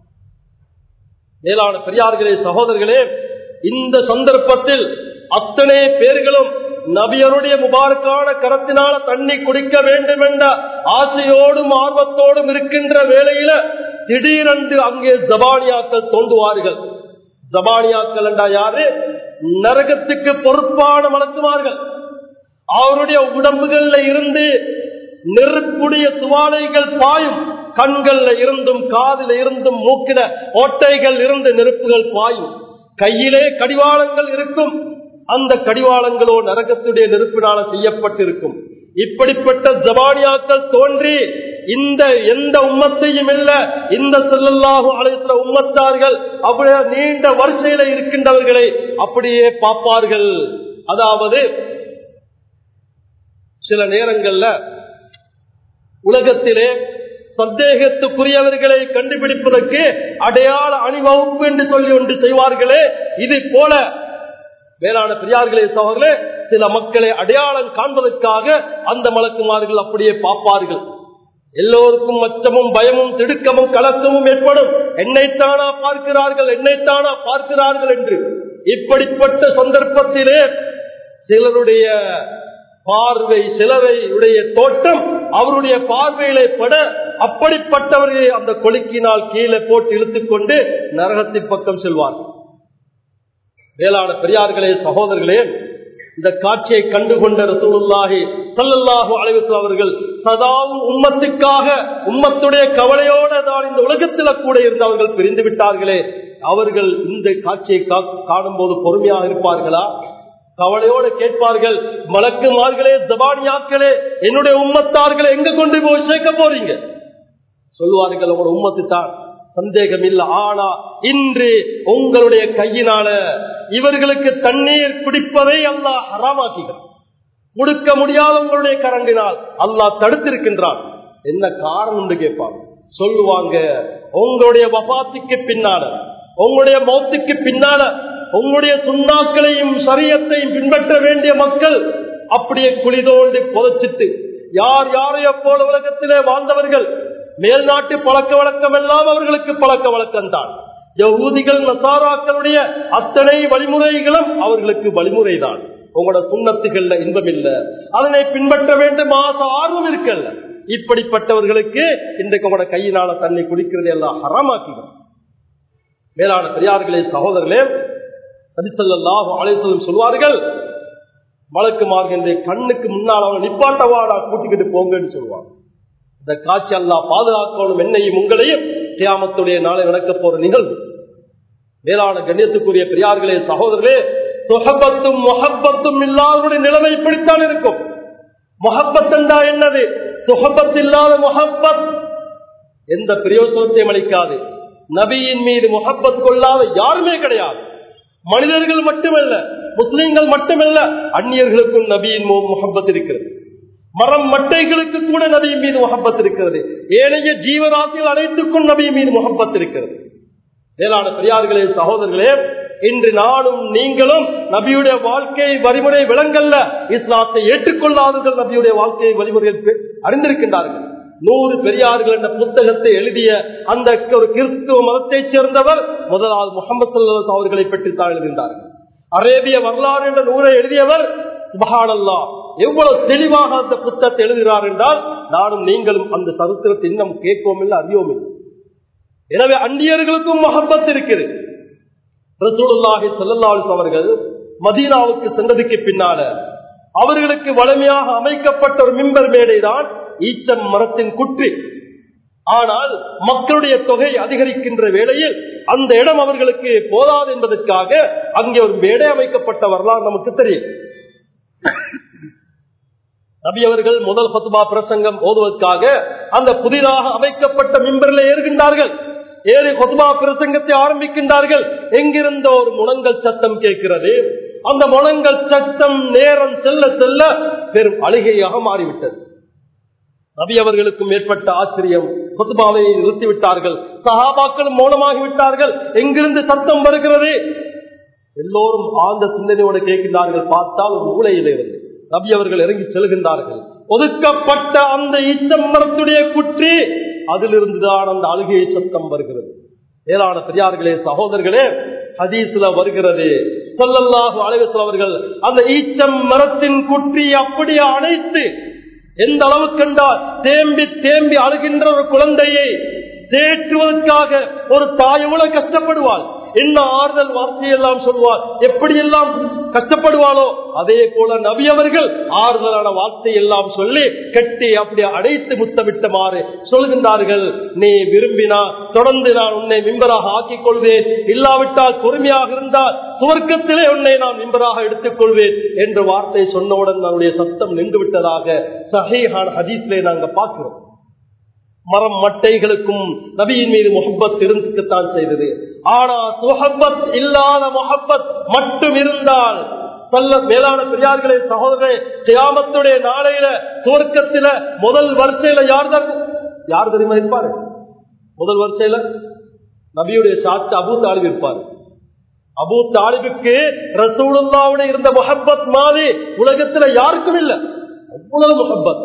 மேலான பெரியார்களே சகோதரர்களே இந்த சந்தர்ப்பத்தில் அத்தனை பேர்களும் நபியருடைய முபாரக்கான கரத்தினால தண்ணி குடிக்க வேண்டும் என்ற ஆசையோடும் ஆர்வத்தோடும் இருக்கின்ற வேளையில திடீரென்று அங்கே ஜபானியாக்கள் தோன்றுவார்கள் ஜபானியாக்கள் என்றா யாரு நரகத்துக்கு பொறுப்பான மலக்குமார்கள் அவருடைய உடம்புகள்ல இருந்து நெருப்புடைய துவாலைகள் பாயும் கண்கள்ல இருந்தும் காதில இருந்தும் மூக்கின ஓட்டைகள் இருந்து நெருப்புகள் பாயும் கையிலே கடிவாளங்கள் இருக்கும் அந்த கடிவாளங்களோ நரகத்துடைய நெருப்பினால செய்யப்பட்டிருக்கும் இப்படிப்பட்ட ஜபானியாக்கள் தோன்றி இந்த எந்த உம்மத்தையும் இல்ல இந்த செல்லல்லாஹு அழைத்த உம்மத்தார்கள் அப்படியே நீண்ட வரிசையில இருக்கின்றவர்களை அப்படியே பார்ப்பார்கள் அதாவது சில நேரங்கள்ல உலகத்திலே சந்தேகத்துக்குரியவர்களை கண்டுபிடிப்பதற்கு அடையாள அணிவகுப்பு என்று சொல்லி ஒன்று செய்வார்களே இது போல வேளாண் பெரியார்களே சோழர்களே சில மக்களை அடையாளம் காண்பதற்காக அந்த மலக்குமார்கள் அப்படியே பார்ப்பார்கள் எல்லோருக்கும் அச்சமும் பயமும் திடுக்கமும் கலக்கமும் ஏற்படும் என்னைத்தானா பார்க்கிறார்கள் என்னைத்தானா பார்க்கிறார்கள் என்று இப்படிப்பட்ட சந்தர்ப்பத்திலே சிலருடைய பார்வை சிலரையுடைய தோட்டம் அவருடைய பார்வையிலே பட அப்படிப்பட்டவர்களை அந்த கொலுக்கினால் கீழே போட்டு இழுத்துக் கொண்டு நரகத்தின் பக்கம் செல்வார் வேளாண் பெரியார்களே சகோதரர்களே இந்த காட்சியை கண்டுகொண்ட ரசூலுல்லாஹி சல்லல்லாஹு அலைவத்து அவர்கள் சதாவும் உம்மத்துக்காக உம்மத்துடைய கவலையோட தான் இந்த உலகத்தில கூட இருந்து அவர்கள் பிரிந்து விட்டார்களே அவர்கள் இந்த காட்சியை காணும் போது பொறுமையாக இருப்பார்களா கவலையோடு கேட்பார்கள் மலக்குமார்களே ஜபானியாக்களே என்னுடைய உம்மத்தார்களே எங்க கொண்டு போய் சேர்க்க போறீங்க சொல்லுவார்கள் உங்களோட உம்மத்து தான் சந்தேகம் இல்ல ஆனா இன்று உங்களுடைய கையினால இவர்களுக்கு தண்ணீர் குடிப்பதை அல்லாஹ் ஹராமாக்குகிறார் முடுக்க முடியாத உங்களுடைய கரண்டினால் அல்லாஹ் தடுத்திருக்கின்றான் என்ன காரணம் என்று கேட்பாங்க சொல்லுவாங்க உங்களுடைய வபாத்துக்கு பின்னால உங்களுடைய மௌத்துக்கு பின்னால உங்களுடைய சுண்ணாக்களையும் சரியத்தையும் பின்பற்ற வேண்டிய மக்கள் அப்படியே குழி தோண்டி புதைச்சிட்டு யார் யாரையோ போல உலகத்திலே வாழ்ந்தவர்கள் மேல்நாட்டு பழக்க வழக்கம் எல்லாம் அவர்களுக்கு பழக்க வழக்கம் தான் யகூதிகள் நசாராக்களுடைய அத்தனை வழிமுறைகளும் அவர்களுக்கு வழிமுறைதான் உங்களோட சுண்ணத்துகள்ல இன்பம் இல்ல அதனை பின்பற்ற வேண்டும் ஆசை ஆர்வம் இருக்கல்ல இப்படிப்பட்டவர்களுக்கு இன்றைக்கு உங்களோட கையினால தண்ணி குடிக்கிறது எல்லாம் ஹராமாக்கிடும் மேலான பெரியார்களே சகோதரர்களே நபிசல்லாஹு அலைசல்லம் சொல்வார்கள் வழக்குமார்கின்ற கண்ணுக்கு முன்னால் அவன் நிப்பாட்டவாடா கூட்டிக்கிட்டு போங்கன்னு சொல்லுவாங்க இந்த காட்சி அல்லா பாதுகாக்கணும் என்னையும் உங்களையும் கியாமத்துடைய நாளை நடக்க போற நிகழ்வு மேலான கண்ணியத்துக்குரிய பெரியார்களே சகோதரர்களே சொஹபத்தும் மொஹப்பத்தும் இல்லாதவருடைய நிலைமை இப்படித்தான் இருக்கும் மொஹப்பத் என்றா என்னது சுகபத் இல்லாத மொஹப்பத் எந்த பிரயோசனத்தையும் அளிக்காது நபியின் மீது முகப்பத் கொள்ளாத யாருமே கிடையாது மனிதர்கள் மட்டுமல்ல முஸ்லிம்கள் மட்டுமல்ல அந்நியர்களுக்கும் நபியின் முகப்பத் இருக்கிறது மரம் மட்டைகளுக்கு கூட நபியின் மீது முகப்பத் இருக்கிறது ஏனைய ஜீவராசிகள் அனைத்துக்கும் நபியின் மீது முகப்பத் இருக்கிறது மேலான பெரியார்களே சகோதரர்களே இன்று நானும் நீங்களும் நபியுடைய வாழ்க்கை வழிமுறை விளங்கல்ல இஸ்லாத்தை ஏற்றுக்கொள்ளாதவர்கள் நபியுடைய வாழ்க்கை வழிமுறைகள் அறிந்திருக்கின்றார்கள் நூறு பெரியார்கள் என்ற புத்தகத்தை எழுதிய அந்த ஒரு கிறிஸ்துவ மதத்தைச் சேர்ந்தவர் முதலாவது முகமது சல்லா அவர்களை பற்றி தான் எழுதினார்கள் அரேபிய வரலாறு என்ற நூலை எழுதியவர் சுபஹானல்லா எவ்வளவு தெளிவாக அந்த புத்தகத்தை எழுதுகிறார் என்றால் நானும் நீங்களும் அந்த சரித்திரத்தை இன்னும் கேட்கவும் இல்லை அறியவும் இல்லை எனவே அந்நியர்களுக்கும் மகப்பத் இருக்கிறது ரசூலுல்லாஹி ஸல்லல்லாஹு அவர்கள் மதீனாவுக்கு சென்றதுக்கு பின்னால அவர்களுக்கு வலிமையாக அமைக்கப்பட்ட ஒரு மிம்பர் மேடை தான் ஈச்சம் மரத்தின் குற்றி ஆனால் மக்களுடைய தொகை அதிகரிக்கின்ற வேளையில் அந்த இடம் அவர்களுக்கு போதாது என்பதற்காக அங்கே ஒரு மேடை அமைக்கப்பட்ட வரலாறு நமக்கு தெரியும் நபி அவர்கள் முதல் பத்துபா பிரசங்கம் ஓதுவதற்காக அந்த புதிதாக அமைக்கப்பட்ட மிம்பரில் ஏறுகின்றார்கள் ஏறி கொத்துபா பிரசங்கத்தை ஆரம்பிக்கின்றார்கள் எங்கிருந்த ஒரு முழங்கல் சத்தம் கேட்கிறது அந்த முழங்கல் சத்தம் நேரம் செல்ல செல்ல பெரும் அழுகையாக மாறிவிட்டது நபி அவர்களுக்கும் ஏற்பட்ட ஆச்சரியம் கொத்துபாவை நிறுத்திவிட்டார்கள் சகாபாக்களும் மௌனமாகிவிட்டார்கள் எங்கிருந்து சத்தம் வருகிறது எல்லோரும் ஆழ்ந்த சிந்தனையோடு கேட்கின்றார்கள் பார்த்தால் ஒரு மூலையில் இருந்து நபி அவர்கள் இறங்கி செல்கின்றார்கள் ஒதுக்கப்பட்ட அந்த இச்சம்பரத்துடைய குற்றி அதிலிருந்துதான் அந்த அழுகையை சத்தம் வருகிறது மேலான பெரியார்களே சகோதரர்களே ஹதீஸ்ல வருகிறது சொல்லல்லாஹு அலைவசல் அவர்கள் அந்த ஈச்சம் மரத்தின் குற்றி அப்படியே அணைத்து எந்த அளவுக்கு என்றால் தேம்பி தேம்பி அழுகின்ற ஒரு குழந்தையை தேற்றுவதற்காக ஒரு தாய் எவ்வளவு கஷ்டப்படுவாள் என்ன ஆறுதல் வார்த்தையெல்லாம் சொல்வார் எப்படி எல்லாம் கஷ்டப்படுவாளோ அதே போல நபி அவர்கள் ஆறுதலான வார்த்தை எல்லாம் சொல்லி கட்டி அப்படி அடைத்து முத்தமிட்டமாறு சொல்கின்றார்கள் நீ விரும்பினா தொடர்ந்து நான் உன்னை மிம்பராக ஆக்கிக் கொள்வேன் இல்லாவிட்டால் பொறுமையாக இருந்தால் சுவர்க்கத்திலே உன்னை நான் மிம்பராக எடுத்துக் கொள்வேன் என்ற வார்த்தை சொன்னவுடன் நம்முடைய சத்தம் நின்று விட்டதாக சஹேஹான் ஹதீஸ்லே நாங்கள் பார்க்கிறோம் மரம் மட்டைகளுக்கும் நபியின் மீது முகப்பத் இருந்துதான் செய்தது ஆனா சுகப்பத் இல்லாத முகப்பத் மட்டும் இருந்தால் சொல்ல மேலான பெரியார்களே சகோதரர்களே கியாமத்துடைய நாளையில சுவர்க்கத்தில முதல் வரிசையில யார் தான் யார் தெரியுமா இருப்பாரு முதல் வரிசையில நபியுடைய சாட்சி அபு தாலிப் இருப்பார் அபு தாலிபுக்கு ரசூலுல்லாவுடைய இருந்த முகப்பத் மாதிரி உலகத்துல யாருக்கும் இல்லை அவ்வளவு முகப்பத்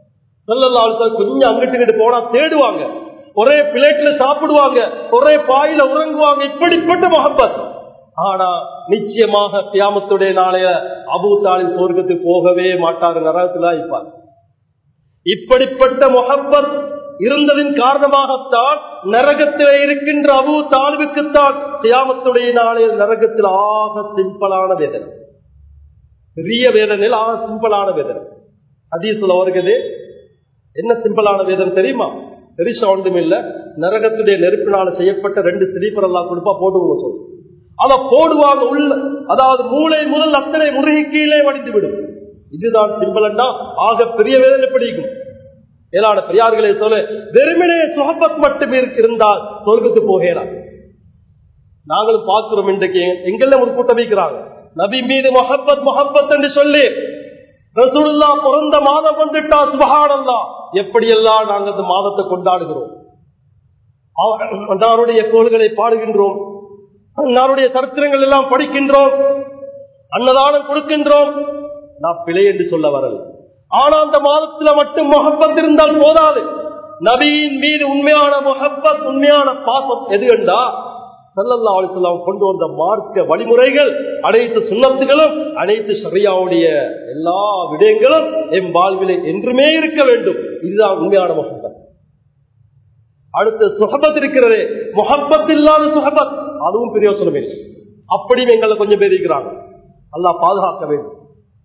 கொஞ்சம் அங்கிட்டு இங்கிட்டு போனா தேடுவாங்க ஒரே பிளேட்ல சாப்பிடுவாங்க ஒரே பாயில உறங்குவாங்க இப்படிப்பட்ட முகப்பத் ஆனா நிச்சயமாக தியாமத்துடைய நாளைய அபு தாலின் சொர்க்கத்துக்கு போகவே மாட்டார் நரகத்தில் இருப்பார் இப்படிப்பட்ட முகப்பத் இருந்ததின் காரணமாகத்தான் நரகத்தில் இருக்கின்ற அபு தாழ்வுக்குத்தான் தியாமத்துடைய நாளைய நரகத்தில் ஆக சிம்பிளான வேதனை பெரிய வேதனையில் ஆக சிம்பிளான வேதனை அதீசுல வருகிறது என்ன சிம்பிளான வேதம் தெரியுமா பெருசா ஒன்றும் இல்ல நரகத்துடைய நெருப்பினால செய்யப்பட்ட ரெண்டு ஸ்லீப்பர் எல்லாம் கொடுப்பா போடுவோம் சொல்லு அத போடுவாங்க உள்ள அதாவது மூளை முதல் அத்தனை முருகி கீழே வடிந்து விடும் இதுதான் சிம்பிளண்டா ஆக பெரிய வேதனை பிடிக்கும் மேலான பெரியார்களே சொல்ல வெறுமனே சுகப்பத் மட்டும் இருந்தால் சொர்க்கத்து போகலாம் நாங்களும் பார்க்கிறோம் இன்றைக்கு எங்கெல்லாம் ஒரு கூட்டம் வைக்கிறாங்க நபி மீது மொஹப்பத் மொஹப்பத் என்று சொல்லி ரசூல்லா பிறந்த மாதம் வந்துட்டா சுபகானல்லா எப்படியெல்லாம் நாங்கள் அந்த மாதத்தை கொண்டாடுகிறோம் அவருடைய கோள்களை பாடுகின்றோம் அன்னாருடைய சரித்திரங்கள் எல்லாம் படிக்கின்றோம் அன்னதானம் கொடுக்கின்றோம் நான் பிழை என்று சொல்ல வரல ஆனா அந்த மாதத்துல மட்டும் முகப்பத் இருந்தால் போதாது நபியின் மீது உண்மையான முகப்பத் உண்மையான பாசம் எது என்றா சல்லல்லா அலிஸ்லாம் கொண்டு வந்த மார்க்க வழிமுறைகள் அனைத்து சுண்ணத்துகளும் அனைத்து சரியாவுடைய எல்லா விடயங்களும் என் வாழ்விலே என்றுமே இருக்க வேண்டும் இதுதான் உண்மையான முகப்பத் அடுத்து சுகபத் இருக்கிறது முகப்பத் இல்லாத சுகபத் அதுவும் பிரயோசனம் இல்லை அப்படியும் எங்களை கொஞ்சம் பேர் இருக்கிறாங்க அல்லாஹ் பாதுகாக்க வேண்டும்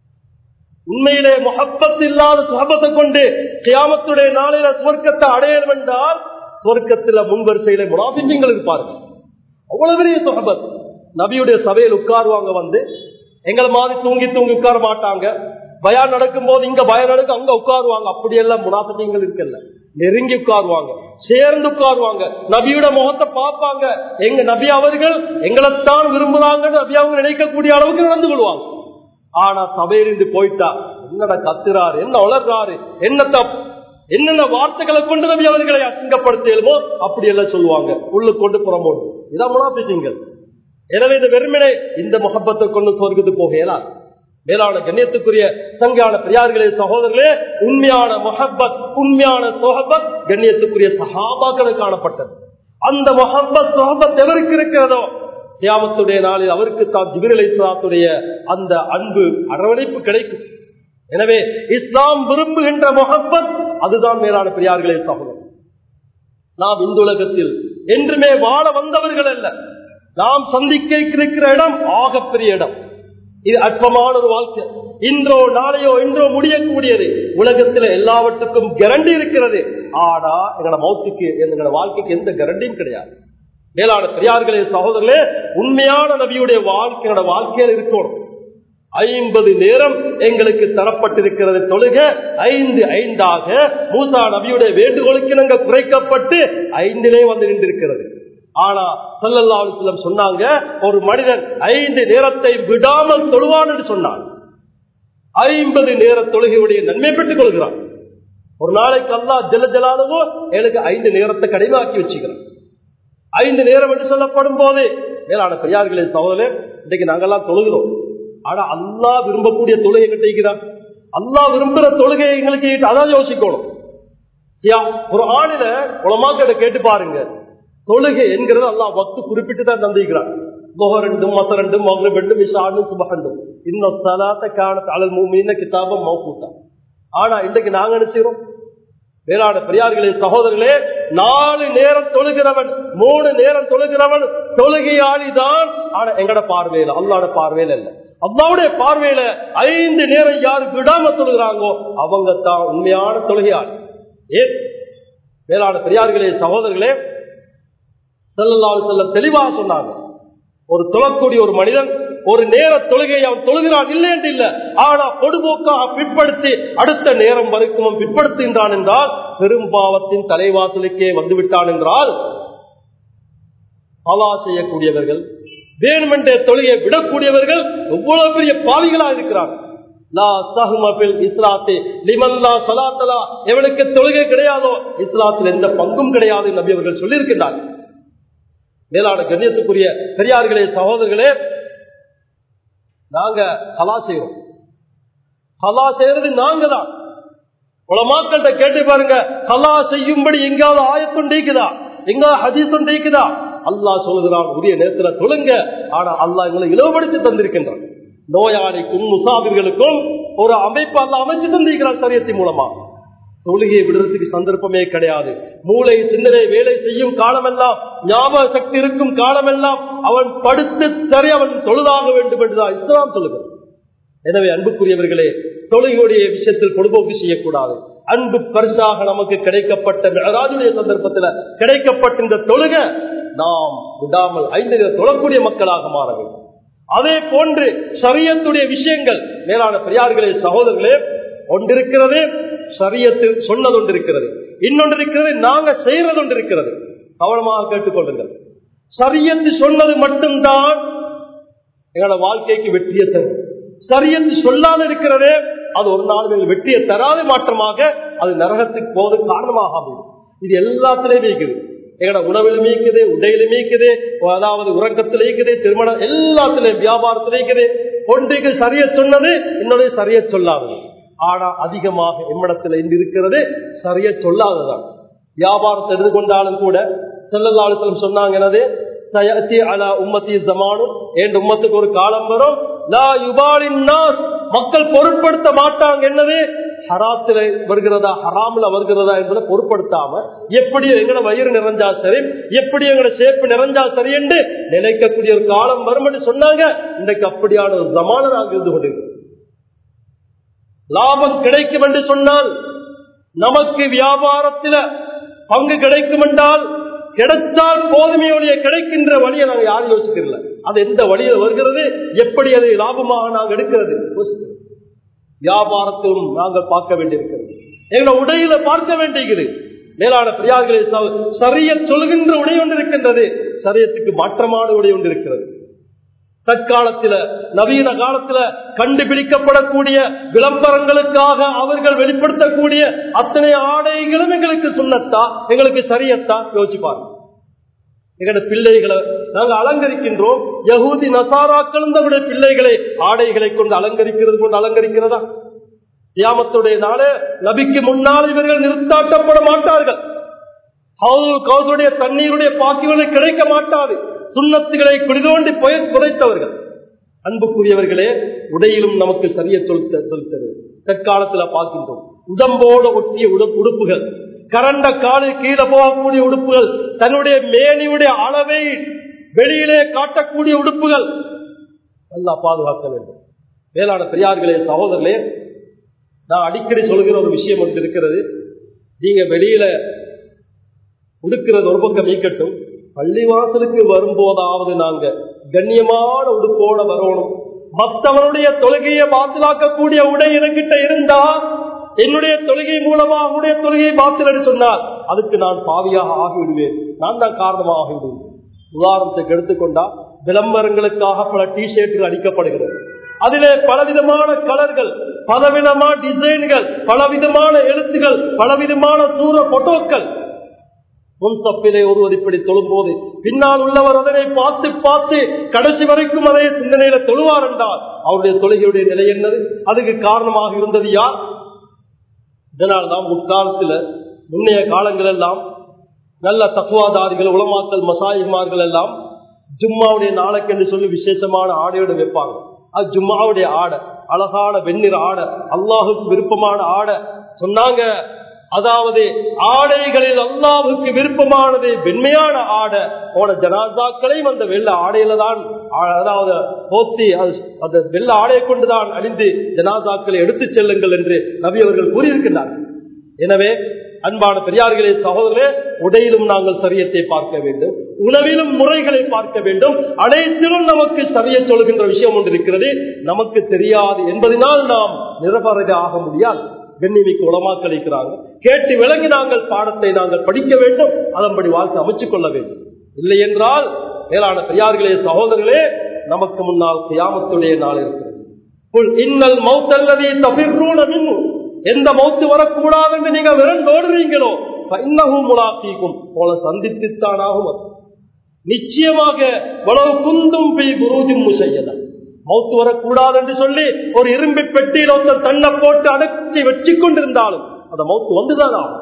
உண்மையிலே முகப்பத் இல்லாத சுகபத்தை கொண்டு கியாமத்துடைய நாளையில சுவர்க்கத்தை அடையணும் என்றால் சுவர்க்கத்துல முன்வரிசையில முனாபிஞ்சங்கள் இருப்பார்கள் அவ்வளவு பெரிய சுகபத் நபியுடைய சபையில் உட்காருவாங்க வந்து எங்களை மாதிரி தூங்கி தூங்கி உட்கார மாட்டாங்க பயம் நடக்கும் போது இங்க பயம் நடக்கும் அங்க உட்காருவாங்க அப்படியெல்லாம் முனாபிஞ்சங்கள் இருக்கல நெருங்கி உட்காருவாங்க சேர்ந்து உட்காருவாங்க நபியோட முகத்தை பார்ப்பாங்க எங்க நபி அவர்கள் எங்களைத்தான் விரும்புறாங்கன்னு நபி அவங்க நினைக்கக்கூடிய அளவுக்கு நடந்து கொள்வாங்க ஆனா சபையிலிருந்து போயிட்டா என்னடா கத்துறாரு என்ன வளர்றாரு என்ன என்னென்ன வார்த்தைகளை கொண்டு நபி அவர்களை அசிங்கப்படுத்தலுமோ அப்படி எல்லாம் சொல்லுவாங்க உள்ள கொண்டு புறமோடு இதான் முனாபிக்கீங்கள் எனவே இந்த வெறுமனே இந்த முகப்பத்தை கொண்டு சொர்க்கத்து போகலாம் மேலான கண்ணியத்துக்குரிய சங்கான பெரியார்களே சகோதரர்களே உண்மையான முகப்பத் உண்மையான சொஹபத் கண்ணியத்துக்குரிய சகாபாக்களை காணப்பட்டது அந்த முகப்பத் சொஹபத் எவருக்கு இருக்கிறதோ தியாமத்துடைய நாளில் அவருக்கு தான் ஜிபிரலைத்துடைய அந்த அன்பு அரவணைப்பு கிடைக்கும் எனவே இஸ்லாம் விரும்புகின்ற முகப்பத் அதுதான் மேலான பெரியார்களே சகோதரர் நாம் இந்த உலகத்தில் என்றுமே வாழ வந்தவர்கள் அல்ல நாம் சந்திக்க இருக்கிற இடம் ஆகப்பெரிய இடம் இது அற்பமான ஒரு வாழ்க்கை இன்றோ நாளையோ இன்றோ முடியக்கூடியது உலகத்துல எல்லாவற்றுக்கும் கரண்டி இருக்கிறது ஆனா எங்களோட மௌத்துக்கு எங்களோட வாழ்க்கைக்கு எந்த கரண்டியும் கிடையாது மேலான பெரியார்களே சகோதரர்களே உண்மையான நபியுடைய வாழ்க்கையோட வாழ்க்கையில் இருக்கணும் ஐம்பது நேரம் எங்களுக்கு தரப்பட்டிருக்கிறது தொழுக ஐந்து ஐந்தாக மூசா நபியுடைய வேண்டுகோளுக்கு நாங்கள் குறைக்கப்பட்டு ஐந்திலே வந்து நின்றிருக்கிறது ஆனா சல்லல்லா அலுவலம் சொன்னாங்க ஒரு மனிதன் ஐந்து நேரத்தை விடாமல் தொழுவான் என்று சொன்னான் ஐம்பது நேர தொழுகையுடைய நன்மை பெற்றுக் கொள்கிறான் ஒரு நாளைக்கு அல்லா ஜல ஜலாலவோ எனக்கு ஐந்து நேரத்தை கடிமாக்கி வச்சுக்கிறான் ஐந்து நேரம் என்று சொல்லப்படும் போது மேலான பெரியார்களே சகோதரே இன்னைக்கு நாங்கெல்லாம் தொழுகிறோம் ஆனா அல்லா விரும்பக்கூடிய தொழுகை கிட்டிக்கிறான் அல்லா விரும்புற தொழுகை எங்களுக்கு அதான் யோசிக்கணும் ஒரு ஆணில உலமாக்கிட்ட கேட்டு பாருங்க தொழுகை என்கிறது அல்லா வக்து குறிப்பிட்டு தான் தந்திக்கிறான் ரெண்டும் மச ரெண்டும் மகரம் ரெண்டும் இஷாண்டும் சுபகண்டும் இன்னும் சலாத்த காணத்து அழல் மூமின்னு கிதாபம் மௌக்கூட்டா ஆனா இன்றைக்கு நாங்க என்ன செய்யறோம் வேளாண் பெரியார்களே சகோதரர்களே நாலு நேரம் தொழுகிறவன் மூணு நேரம் தொழுகிறவன் தொழுகையாளிதான் ஆனா எங்கட பார்வையில அல்லாட பார்வையில இல்ல அல்லாவுடைய பார்வையில ஐந்து நேரம் யாரு விடாம தொழுகிறாங்கோ அவங்க தான் உண்மையான தொழுகையாளி ஏன் வேளாண் பெரியார்களே சகோதரர்களே செல்லல்லாறு செல்ல தெளிவாக சொன்னாங்க ஒரு தொழக்கூடிய ஒரு மனிதன் ஒரு நேர தொழுகை அவன் தொழுகிறான் இல்லை என்று இல்லை ஆனா பொடுபோக்காக பிற்படுத்தி அடுத்த நேரம் வரைக்கும் அவன் பிற்படுத்துகின்றான் என்றால் பெரும்பாவத்தின் தலைவாசலுக்கே வந்துவிட்டான் என்றால் பலா செய்யக்கூடியவர்கள் வேணுமென்ற தொழுகையை விடக்கூடியவர்கள் எவ்வளவு பெரிய பாவிகளா இருக்கிறார்கள் எவனுக்கு தொழுகை கிடையாதோ இஸ்லாத்தில் எந்த பங்கும் கிடையாது நபி அவர்கள் சொல்லியிருக்கிறார்கள் மேலான கண்ணியத்துக்குரிய பெரியார்களே சகோதரர்களே நாங்க கலா செய்யறோம் கலா செய்யறது நாங்க தான் உலமாக்கள்கிட்ட கேட்டு பாருங்க கலா செய்யும்படி எங்காவது ஆயத்தொண்டிக்குதா எங்காவது ஹதீசொண்டிக்குதா அல்லா சொல்லுகிறான் உரிய நேரத்துல தொழுங்க ஆனா அல்லா எங்களை இலவுபடுத்தி தந்திருக்கின்றான் நோயாளிக்கும் முசாபிர்களுக்கும் ஒரு அமைப்பு அல்ல அமைச்சு தந்திருக்கிறான் சரியத்தின் மூலமா தொழுகையை விடுறதுக்கு சந்தர்ப்பமே கிடையாது மூளை சிந்தனை வேலை செய்யும் காலமெல்லாம் ஞாபக சக்தி இருக்கும் காலமெல்லாம் அவன் படுத்து சரி அவன் தொழுதாக வேண்டும் என்றுதான் இஸ்லாம் சொல்லுகிறது எனவே அன்புக்குரியவர்களே தொழுகையுடைய விஷயத்தில் பொடுபோக்கு செய்யக்கூடாது அன்பு பரிசாக நமக்கு கிடைக்கப்பட்ட மெகராஜுடைய சந்தர்ப்பத்தில் கிடைக்கப்பட்ட இந்த தொழுக நாம் விடாமல் ஐந்து தொழக்கூடிய மக்களாக மாற வேண்டும் அதே போன்று சரியத்துடைய விஷயங்கள் மேலான பெரியார்களே சகோதரர்களே ஒன்றிருக்கிறது சரியத்தில் சொன்னது ஒன்று இருக்கிறது இன்னொன்று இருக்கிறது நாங்க செய்யறது ஒன்று இருக்கிறது கவனமாக கேட்டுக்கொள்ளுங்கள் சரியத்து சொன்னது மட்டும்தான் எங்களோட வாழ்க்கைக்கு வெற்றியை தரும் சரியத்து சொல்லாத இருக்கிறதே அது ஒரு நாள் எங்கள் வெற்றியை தராத மாற்றமாக அது நரகத்துக்கு போவது காரணமாக அமையும் இது எல்லாத்திலையும் இருக்குது எங்கட உணவில் மீக்குது உடையில மீக்குது அதாவது உறக்கத்தில் இருக்குது திருமணம் எல்லாத்திலையும் வியாபாரத்தில் இருக்குது ஒன்றைக்கு சரிய சொன்னது இன்னொரு சரிய சொல்லாதது ஆனா அதிகமாக எம்மிடத்தில் இன்று இருக்கிறது சரிய சொல்லாததான் வியாபாரத்தை எடுத்துக்கொண்டாலும் கூட செல்லல்லாளுத்தலம் சொன்னாங்க என்னது சயத்தி அலா உம்மத்தி ஜமானும் என் உம்மத்துக்கு ஒரு காலம் வரும் லா யுபாலின் நாஸ் மக்கள் பொருட்படுத்த மாட்டாங்க என்னது ஹராத்துல வருகிறதா ஹராமில் வருகிறதா என்பதை பொருட்படுத்தாம எப்படி எங்கட வயிறு நிறைஞ்சா சரி எப்படி எங்கட சேப்பு நிறைஞ்சா சரி என்று நினைக்கக்கூடிய ஒரு காலம் வரும் என்று சொன்னாங்க இன்றைக்கு அப்படியான ஒரு ஜமான நாங்கள் இருந்து கொண்டிருக்கிறோம் லாபம் கிடைக்கும் என்று சொன்னால் நமக்கு வியாபாரத்தில பங்கு கிடைக்கும் என்றால் கிடைச்சால் போதுமையுடைய கிடைக்கின்ற வழியை நாங்க யாரும் யோசிக்கிறல அது எந்த வழியில் வருகிறது எப்படி அதை லாபமாக நாங்கள் எடுக்கிறது வியாபாரத்திலும் நாங்கள் பார்க்க வேண்டியிருக்கிறது எங்களை உடையில பார்க்க வேண்டியிருக்கிறது மேலான பிரியார்களே சரிய சொல்கின்ற உடை ஒன்று இருக்கின்றது சரியத்துக்கு மாற்றமான உடை ஒன்று இருக்கிறது தற்காலத்தில நவீன காலத்துல கண்டுபிடிக்கப்படக்கூடிய விளம்பரங்களுக்காக அவர்கள் வெளிப்படுத்தக்கூடிய அத்தனை ஆடைகளும் எங்களுக்கு சுண்ணத்தா எங்களுக்கு சரியத்தா யோசிச்சு பாருங்க எங்களோட பிள்ளைகளை நாங்க அலங்கரிக்கின்றோம் யகூதி நசாராக்களும் தம்முடைய பிள்ளைகளை ஆடைகளை கொண்டு அலங்கரிக்கிறது கொண்டு அலங்கரிக்கிறதா தியாமத்துடைய நாளே நபிக்கு முன்னால் இவர்கள் நிறுத்தாட்டப்பட மாட்டார்கள் கவுதுடைய தண்ணீருடைய பாக்கிகளை கிடைக்க மாட்டாது சுண்ணத்துகளை குடிதோண்டி புய குறைத்தவர்கள் அன்புக்குரியவர்களே உடையிலும் நமக்கு சரிய சொல்த்த சொல்த்தது தற்காலத்துல பார்க்கின்றோம் உடம்போடு ஒட்டிய உடுப்புகள் கரண்ட காலில் கீழே போகக்கூடிய உடுப்புகள் தன்னுடைய மேனியுடைய அளவை வெளியிலே காட்டக்கூடிய உடுப்புகள் நல்லா பாதுகாக்க வேண்டும் மேலான பெரியார்களே சகோதரர்களே நான் அடிக்கடி சொல்கிற ஒரு விஷயம் ஒன்று இருக்கிறது நீங்க வெளியில உடுக்கிறது ஒரு பக்கம் நீக்கட்டும் பள்ளிவாசலுக்கு வரும்போதாவது நாங்க கண்ணியமான உடுப்போட வரணும் மற்றவனுடைய தொழுகையை பாத்திலாக்கக்கூடிய உடை எனக்கிட்ட இருந்தா என்னுடைய தொழுகை மூலமா அவனுடைய தொழுகையை பாத்தில் சொன்னால் அதுக்கு நான் பாவியாக ஆகிவிடுவேன் நான் தான் காரணமாக ஆகிவிடுவேன் உதாரணத்துக்கு எடுத்துக்கொண்டா விளம்பரங்களுக்காக பல டி ஷர்ட்டுகள் அடிக்கப்படுகிறது அதிலே பலவிதமான கலர்கள் பலவிதமான டிசைன்கள் பலவிதமான எழுத்துகள் பலவிதமான தூர போட்டோக்கள் முன் தப்பிலே ஒருவர் இப்படி தொழும்போது பின்னால் உள்ளவர் அதனை பார்த்து பார்த்து கடைசி வரைக்கும் அதே சிந்தனையில தொழுவார் என்றால் அவருடைய தொழுகையுடைய நிலை என்னது அதுக்கு காரணமாக இருந்தது யார் இதனால் தான் முற்காலத்தில் முன்னைய காலங்கள் எல்லாம் நல்ல தக்குவாதாரிகள் உளமாக்கல் மசாயிமார்கள் எல்லாம் ஜும்மாவுடைய நாளைக்கு என்று சொல்லி விசேஷமான ஆடையோடு வைப்பாங்க அது ஜும்மாவுடைய ஆடை அழகான வெண்ணிற ஆடை அல்லாஹுக்கு விருப்பமான ஆடை சொன்னாங்க அதாவது ஆடைகளில் அல்லாவுக்கு விருப்பமானது வெண்மையான ஆடை போன ஜனாதாக்களையும் அந்த வெள்ள ஆடையில தான் அதாவது போத்தி அந்த வெள்ள ஆடையை கொண்டுதான் அழிந்து ஜனாதாக்களை எடுத்துச் செல்லுங்கள் என்று நபி அவர்கள் கூறியிருக்கின்றார்கள் எனவே அன்பான பெரியார்களே சகோதரே உடையிலும் நாங்கள் சரியத்தை பார்க்க வேண்டும் உணவிலும் முறைகளை பார்க்க வேண்டும் அனைத்திலும் நமக்கு சரிய சொல்கின்ற விஷயம் ஒன்று இருக்கிறது நமக்கு தெரியாது என்பதனால் நாம் நிரபரக ஆக முடியாது கண்ணிமிக்கு உளமாக்கள் இருக்கிறாங்க கேட்டு விளங்கி நாங்கள் பாடத்தை நாங்கள் படிக்க வேண்டும் அதன்படி வாழ்க்கை அமைச்சுக் கொள்ள வேண்டும் இல்லை என்றால் மேலான பெரியார்களே சகோதரர்களே நமக்கு முன்னால் கியாமத்துடைய நாள் இருக்கிறது இன்னல் மௌத்தல்லதி தபிர்ரூன மின்னு எந்த மௌத்து வரக்கூடாது என்று நீங்க விரண்டோடுறீங்களோ இன்னமும் முலாக்கீக்கும் போல சந்தித்துத்தானாகும் நிச்சயமாக வளவு குந்தும் பெய் குருஜும் செய்யலாம் மௌத்து வரக்கூடாது என்று சொல்லி ஒரு இரும்பு பெட்டியில் ஒருத்தர் தன்னை போட்டு அடைச்சி வச்சு கொண்டிருந்தாலும் அந்த மௌத்து வந்துதான் ஆகும்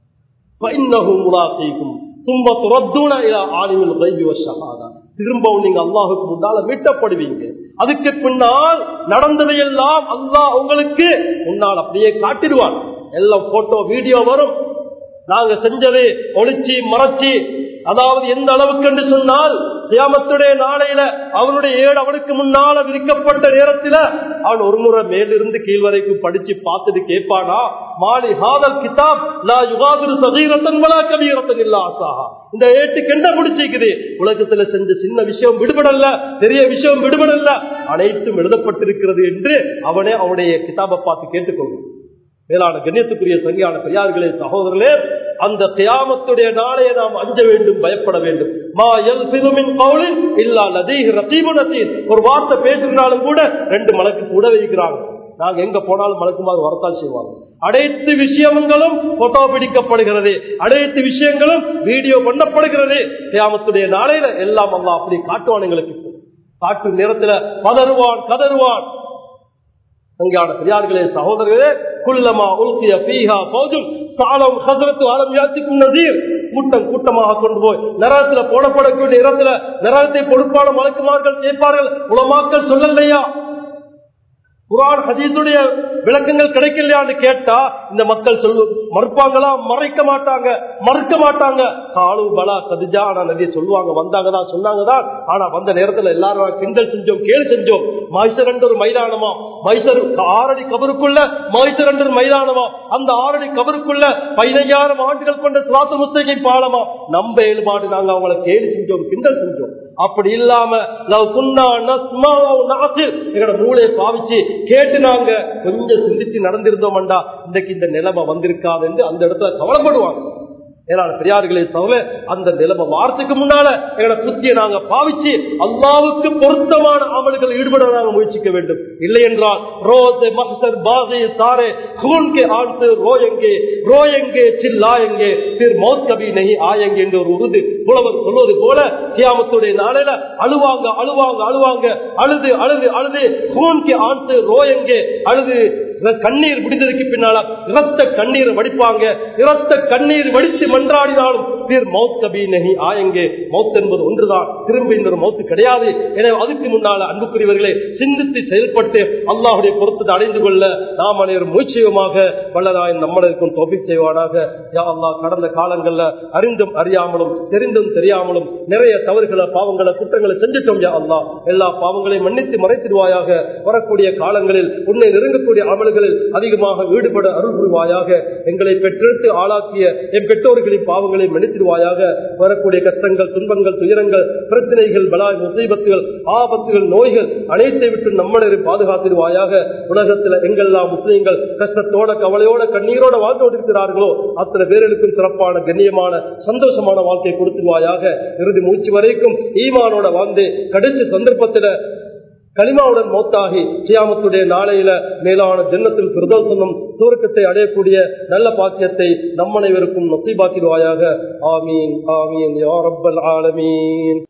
தும்ப துரத்தூன ஆலிமில் கைவி வசகாதான் திரும்பவும் நீங்க அல்லாஹுக்கு முன்னால மீட்டப்படுவீங்க அதுக்கு பின்னால் நடந்ததையெல்லாம் அல்லாஹ் உங்களுக்கு முன்னால் அப்படியே காட்டிடுவான் எல்லாம் போட்டோ வீடியோ வரும் நாங்க செஞ்சது ஒளிச்சு மறைச்சி அதாவது எந்த அளவுக்கு என்று சொன்னால் தியாமத்துடைய நாளையில அவனுடைய ஏடு அவனுக்கு முன்னால விதிக்கப்பட்ட நேரத்தில் அவன் ஒரு முறை மேலிருந்து கீழ் வரைக்கும் படிச்சு பார்த்துட்டு கேட்பானா மாலி ஹாதல் கிதாப் லா யுகாதிரு சதீரத்தன் வலா கபீரத்தன் இல்லா ஆசாஹா இந்த ஏட்டு கெண்ட முடிச்சிக்குது உலகத்துல செஞ்ச சின்ன விஷயம் விடுபடல பெரிய விஷயம் விடுபடல அனைத்தும் எழுதப்பட்டிருக்கிறது என்று அவனே அவனுடைய கிதாபை பார்த்து கேட்டுக்கொள்வான் மேலான கண்ணியத்துக்குரிய சரியான பெரியார்களே சகோதரர்களே அந்த தியாமத்துடைய நாளையை நாம் அஞ்ச வேண்டும் பயப்பட வேண்டும் மா எல் சிறுமின் கவுலில் இல்லா நதி ரசீபு நசீர் ஒரு வார்த்தை பேசுகிறாலும் கூட ரெண்டு மலக்கு கூட வைக்கிறாங்க நாங்க எங்க போனாலும் மலக்குமாறு வரத்தால் செய்வாங்க அனைத்து விஷயங்களும் போட்டோ பிடிக்கப்படுகிறது அனைத்து விஷயங்களும் வீடியோ பண்ணப்படுகிறது கியாமத்துடைய நாளையில எல்லாம் அல்லா அப்படி காட்டுவான் எங்களுக்கு காட்டும் நேரத்துல பதறுவான் கதறுவான் அங்கான பெரியார்களே சகோதரர்களே குல்லமா உல்கிய பீஹா பௌஜும் சாலம் ஹசரத்து ஆலம் யாத்திக்கும் நசீர் கூட்டம் கூட்டமாக கொண்டு போய் நரகத்துல போடப்படக்கூடிய இடத்துல நரகத்தை பொறுப்பான மலக்குமார்கள் கேட்பார்கள் உலமாக்கள் சொல்லலையா குரான் ஹதீஸுடைய விளக்கங்கள் கிடைக்கலையான்னு கேட்டா இந்த மக்கள் சொல்லு மறுப்பாங்களா மறைக்க மாட்டாங்க மறுக்க மாட்டாங்க காலு பலா கதிஜா ஆனா நிறைய சொல்லுவாங்க வந்தாங்க தான் சொன்னாங்க தான் ஆனா வந்த நேரத்துல எல்லாரும் கிண்டல் செஞ்சோம் கேள்வி செஞ்சோம் மைசர் என்ற ஒரு மைதானமா மைசர் ஆறடி கபருக்குள்ள மைசர் என்ற ஒரு மைதானமா அந்த ஆறடி கபருக்குள்ள பதினையாயிரம் ஆண்டுகள் கொண்ட சுவாச முஸ்தகை பாலமா நம்ப ஏழுபாடு நாங்க அவங்களை கேள்வி செஞ்சோம் கிண்டல் செஞ்சோம் அப்படி இல்லாம எங்களோட மூளையை பாவிச்சு கேட்டு நாங்க கொஞ்சம் சிந்திச்சு நடந்திருந்தோம்டா இன்றைக்கு இந்த நிலைமை வந்திருக்காது என்று அந்த இடத்துல கவலைப்படுவாங்க ஏன்னா பெரியார்களே தவிர அந்த நிலைமை வாரத்துக்கு முன்னால எங்களோட புத்தியை நாங்க பாவிச்சு அல்லாவுக்கு பொருத்தமான அமல்கள் ஈடுபட நாங்க முயற்சிக்க வேண்டும் இல்லை என்றால் ரோஸ் மக்சர் பாசே சாரே खून के आड़ से रोएंगे रोएंगे चिल्लाएंगे फिर मौत कभी नहीं आएंगे என்று ஒரு உருது புலவர் சொல்வது போல கியாமத்துடைய நாளையில அழுவாங்க அழுவாங்க அழுவாங்க அழுது அழுது அழுது खून के आड़ से रोएंगे அழுது கண்ணீர் முடிந்ததுக்கு பின்னால இரத்த கண்ணீர் வடிப்பாங்க இரத்த கண்ணீர் வடித்து மன்றாடினாலும் பேர் மௌத் கபி நகி ஆயங்கே மௌத் என்பது ஒன்றுதான் திரும்ப இன்னொரு மௌத்து கிடையாது எனவே அதுக்கு முன்னால அன்புக்குரியவர்களே சிந்தித்து செயல்பட்டு அல்லாஹுடைய பொறுத்தத்தை அடைந்து கொள்ள நாம் அனைவரும் முயற்சியமாக வல்லதாய் நம்மளுக்கும் தொகை செய்வானாக யா அல்லாஹ் கடந்த காலங்கள்ல அறிந்தும் அறியாமலும் தெரிந்தும் தெரியாமலும் நிறைய தவறுகளை பாவங்களை குற்றங்களை செஞ்சிட்டோம் யா அல்லாஹ் எல்லா பாவங்களையும் மன்னித்து மறைத்திடுவாயாக வரக்கூடிய காலங்களில் உன்னை நெருங்கக்கூடிய அமல்களில் அதிகமாக ஈடுபட அருள் புரிவாயாக எங்களை பெற்றெடுத்து ஆளாக்கிய என் பெற்றோர்களின் பாவங்களை மன்னித்திடுவாயாக வரக்கூடிய கஷ்டங்கள் துன்பங்கள் துயரங்கள் பிரச்சனைகள் பலாய் முசைபத்துகள் ஆபத்துகள் நோய்கள் அனைத்தை விட்டு நம்மளை பாதுகாத்திடுவாயாக உலகத்தில் எங்கெல்லாம் முஸ்லீம்கள் கஷ்டத்தோட கவலையோட கண்ணீரோட வாழ்ந்து கொண்டிருக்கிறார்களோ அத்தனை பேர்களுக்கும் சிறப்பான கண்ணியமான சந்தோஷமான வாழ்க்கை கொடுத்துருவாயாக இறுதி மூச்சு வரைக்கும் ஈமானோட வாழ்ந்து கடைசி சந்தர்ப்பத்தில் கலிமாவுடன் மௌத்தாகி சியாமத்துடைய நாளையில மேலான ஜென்னத்தில் பிரதோசனம் சூரக்கத்தை அடையக்கூடிய நல்ல பாக்கியத்தை நம் அனைவருக்கும் நசீபாக்கிடுவாயாக ஆமீன் ஆமீன் யா ரப்பல் ஆலமீன்